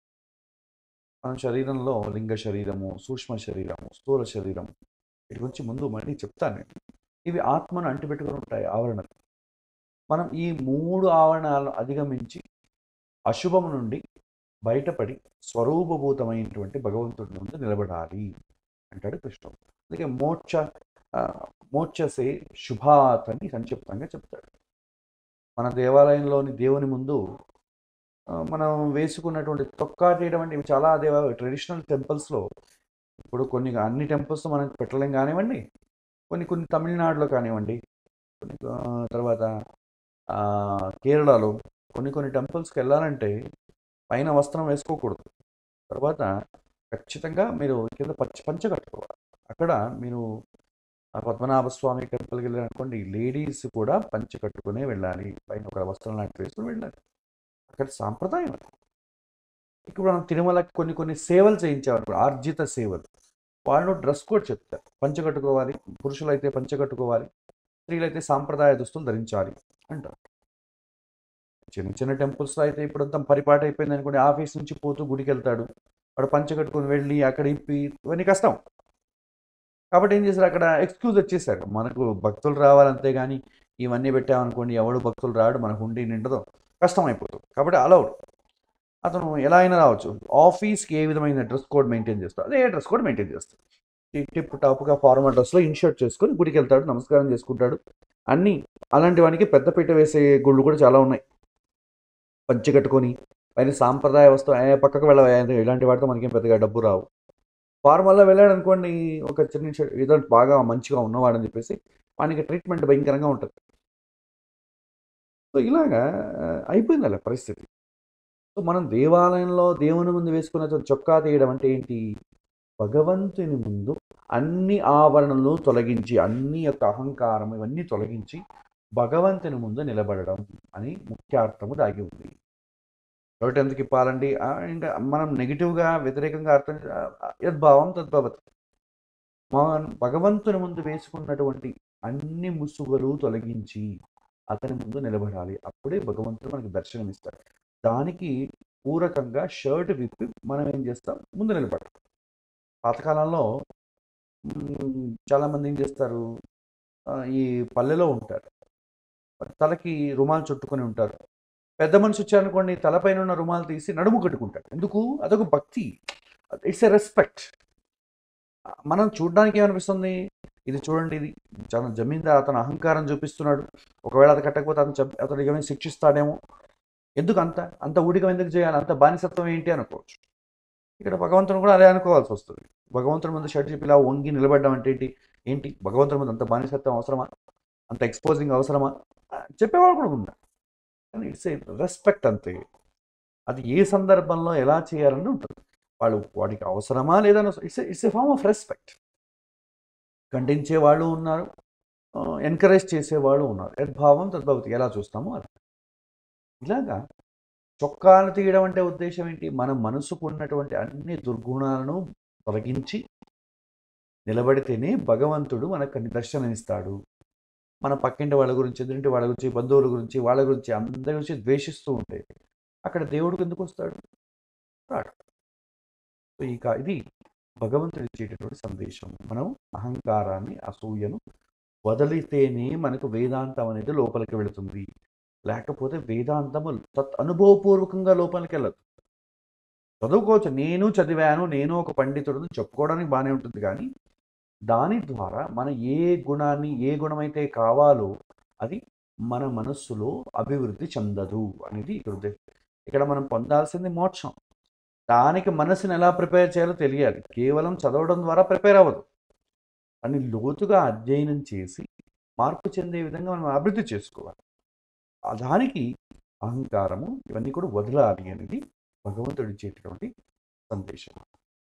మన శరీరంలో లింగ శరీరము సూక్ష్మ శరీరము స్థూల శరీరము వీటి గురించి ముందు మళ్ళీ చెప్తాను నేను ఇవి ఆత్మను అంటిపెట్టుకుని ఉంటాయి ఆవరణలు మనం ఈ మూడు ఆవరణాలను అధిగమించి అశుభం నుండి బయటపడి స్వరూపభూతమైనటువంటి భగవంతుడి ముందు నిలబడాలి అంటాడు కృష్ణుడు అందుకే మోక్ష ఆ, మోక్షసే శుభాత్ అని సంక్షిప్తంగా చెప్తాడు మన దేవాలయంలోని దేవుని ముందు ఆ, మనం వేసుకున్నటువంటి తొక్కాటేయడం అంటే ఇవి చాలా దేవ ట్రెడిషనల్ టెంపుల్స్లో ఇప్పుడు కొన్ని అన్ని టెంపుల్స్ మనం పెట్టలేం కానివ్వండి కొన్ని కొన్ని తమిళనాడులో కానివ్వండి కొన్ని ఆ, తర్వాత ఆ, కేరళలో కొన్ని కొన్ని టెంపుల్స్కి వెళ్ళాలంటే పైన వస్త్రం వేసుకోకూడదు తర్వాత ఖచ్చితంగా మీరు కింద పచ్చ పంచ కట్టుకోవాలి అక్కడ మీరు ఆ పద్మనాభ స్వామి టెంపుల్కి వెళ్ళారనుకోండి లేడీస్ కూడా పంచ కట్టుకునే వెళ్ళాలి పైన ఒక వస్త్రం లాంటి వేసుకుని వెళ్ళాలి అక్కడ సాంప్రదాయం అది ఇప్పుడు మనం తిరుమలకి కొన్ని కొన్ని సేవలు చేయించేవారు ఆర్జిత సేవలు వాళ్ళు డ్రెస్ కోడ్ చెప్తారు పంచ కట్టుకోవాలి పురుషులైతే పంచ కట్టుకోవాలి స్త్రీలైతే సాంప్రదాయ దుస్తులు ధరించాలి అంటారు చిన్న చిన్న టెంపుల్స్లో అయితే ఇప్పుడు అంతా పరిపాటి అయిపోయింది అనుకోండి ఆఫీస్ నుంచి పోతూ గుడికి వెళ్తాడు వాడు పంచ కట్టుకొని వెళ్ళి అక్కడ ఇప్పి ఇవన్నీ కష్టం కాబట్టి ఏం చేశారు అక్కడ ఎక్స్క్యూజ్ వచ్చేసారు మనకు భక్తులు రావాలంతే కానీ ఇవన్నీ పెట్టామనుకోండి ఎవడు భక్తులు రాడు మనకు ఉండి నిండదో కష్టం అయిపోతుంది కాబట్టి అలౌడ్ అతను ఎలా అయినా రావచ్చు ఆఫీస్కి ఏ విధమైన డ్రెస్ కోడ్ మెయింటైన్ చేస్తాడు అదే డ్రెస్ కోడ్ మెయింటైన్ చేస్తాడు టిప్ టిప్ టాప్గా ఫార్మల్ డ్రెస్లో ఇన్షర్ట్ చేసుకొని గుడికి వెళ్తాడు నమస్కారం చేసుకుంటాడు అన్నీ అలాంటి వానికి పెద్దపీట వేసే గుళ్ళు కూడా చాలా ఉన్నాయి పంచి కట్టుకొని పైన సాంప్రదాయ వస్తువు ఏ పక్కకు వెళ్ళ ఇలాంటి వాటితో మనకేం పెద్దగా డబ్బు రావు ఫార్మల్లో వెళ్ళాడు అనుకోండి ఒక చిన్న షర్ట్ ఏదో బాగా మంచిగా ఉన్నవాడని చెప్పేసి వానికి ట్రీట్మెంట్ భయంకరంగా ఉంటుంది సో ఇలాగా ఆ, అయిపోయింది అలా పరిస్థితి సో మనం దేవాలయంలో దేవుని ముందు వేసుకున్న చొక్కా తీయడం అంటే ఏంటి భగవంతుని ముందు అన్ని ఆవరణలు తొలగించి అన్ని యొక్క అహంకారం ఇవన్నీ తొలగించి భగవంతుని ముందు నిలబడడం అని ముఖ్యార్థము దాగి ఉంది కాబట్టి ఎందుకు ఇప్పాలండి ఆ, ఇంకా మనం నెగిటివ్గా వ్యతిరేకంగా అర్థం చే- ఆ, యద్భావం తద్భవతి మన భగవంతుని ముందు వేసుకున్నటువంటి అన్ని ముసుగులు తొలగించి అతని ముందు నిలబడాలి అప్పుడే భగవంతుడు మనకి దర్శనం ఇస్తాడు దానికి పూరకంగా షర్ట్ విప్పి మనం ఏం చేస్తాం ముందు నిలబడతాం పాతకాలంలో మ్, చాలామంది ఏం చేస్తారు ఆ, ఈ పల్లెలో ఉంటారు తలకి రుమాలు చుట్టుకొని ఉంటారు పెద్ద మనిషి వచ్చారనుకోండి తలపైన ఉన్న రుమాలు తీసి నడుము కట్టుకుంటారు ఎందుకు అదొక భక్తి ఇట్స్ ఎ రెస్పెక్ట్ మనం చూడడానికి ఏమనిపిస్తుంది ఇది చూడండి ఇది చాలా జమీందార్ అతను అహంకారం చూపిస్తున్నాడు ఒకవేళ అది కట్టకపోతే అతను చంపి అతను ఏమైనా శిక్షిస్తాడేమో ఎందుకు అంత అంత ఊడికం ఎందుకు చేయాలి అంత బానిసత్వం ఏంటి అనుకోవచ్చు ఇక్కడ భగవంతుని కూడా అదే అనుకోవాల్సి వస్తుంది భగవంతుని ముందు షర్ట్ చెప్పి ఇలా వంగి నిలబడడం అంటే ఏంటి ఏంటి భగవంతుని ముందు అంత బానిసత్వం అవసరమా అంత ఎక్స్పోజింగ్ అవసరమా ఆ, చెప్పేవాళ్ళు కూడా ఉన్నారు కానీ ఇట్స్ ఏ రెస్పెక్ట్ అంతే అది ఏ సందర్భంలో ఎలా చేయాలని ఉంటుంది వాళ్ళు వాడికి అవసరమా లేదని it's it's a form of respect ఖండించే వాళ్ళు ఉన్నారు ఎంకరేజ్ చేసేవాళ్ళు ఉన్నారు యద్భావం తద్భవతి ఎలా చూస్తామో అలా ఇలాగా చొక్కాలు తీయడం అంటే ఉద్దేశం ఏంటి మన మనసుకు ఉన్నటువంటి అన్ని దుర్గుణాలను తొలగించి నిలబడితేనే భగవంతుడు మనకు దర్శనమిస్తాడు మన పక్కింటి వాళ్ళ గురించి ఎదురింటి వాళ్ళ గురించి బంధువుల గురించి వాళ్ళ గురించి అందరి గురించి ద్వేషిస్తూ ఉంటే అక్కడ దేవుడికి ఎందుకు వస్తాడు రాడు సో ఇక ఇది భగవంతుడు ఇచ్చేటటువంటి సందేశం మనం అహంకారాన్ని అసూయను వదిలితేనే మనకు వేదాంతం అనేది లోపలికి వెళుతుంది లేకపోతే వేదాంతము తత్ అనుభవపూర్వకంగా లోపలికి వెళ్ళదు చదువుకోవచ్చు నేను చదివాను నేను ఒక పండితుడు చెప్పుకోవడానికి బాగానే ఉంటుంది కానీ దాని ద్వారా మన ఏ గుణాన్ని ఏ గుణమైతే కావాలో అది మన మనస్సులో అభివృద్ధి చెందదు అనేది ఇక్కడ ఉద్దేశం ఇక్కడ మనం పొందాల్సింది మోక్షం దానికి మనసుని ఎలా ప్రిపేర్ చేయాలో తెలియాలి కేవలం చదవడం ద్వారా ప్రిపేర్ అవ్వదు అని లోతుగా అధ్యయనం చేసి మార్పు చెందే విధంగా మనం అభివృద్ధి చేసుకోవాలి ఆ దానికి అహంకారము ఇవన్నీ కూడా వదలాలి అనేది భగవంతుడు ఇచ్చేటటువంటి సందేశం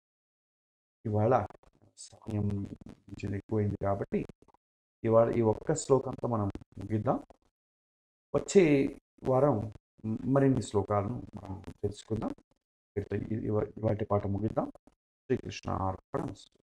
ఇవాళ సమయం కొంచెం ఎక్కువైంది కాబట్టి ఇవాళ ఈ ఒక్క శ్లోకంతో మనం ముగిద్దాం వచ్చే వారం మరిన్ని శ్లోకాలను మనం తెలుసుకుందాం ఇవాటి పాట ముగిద్దాం శ్రీకృష్ణ అర్పణ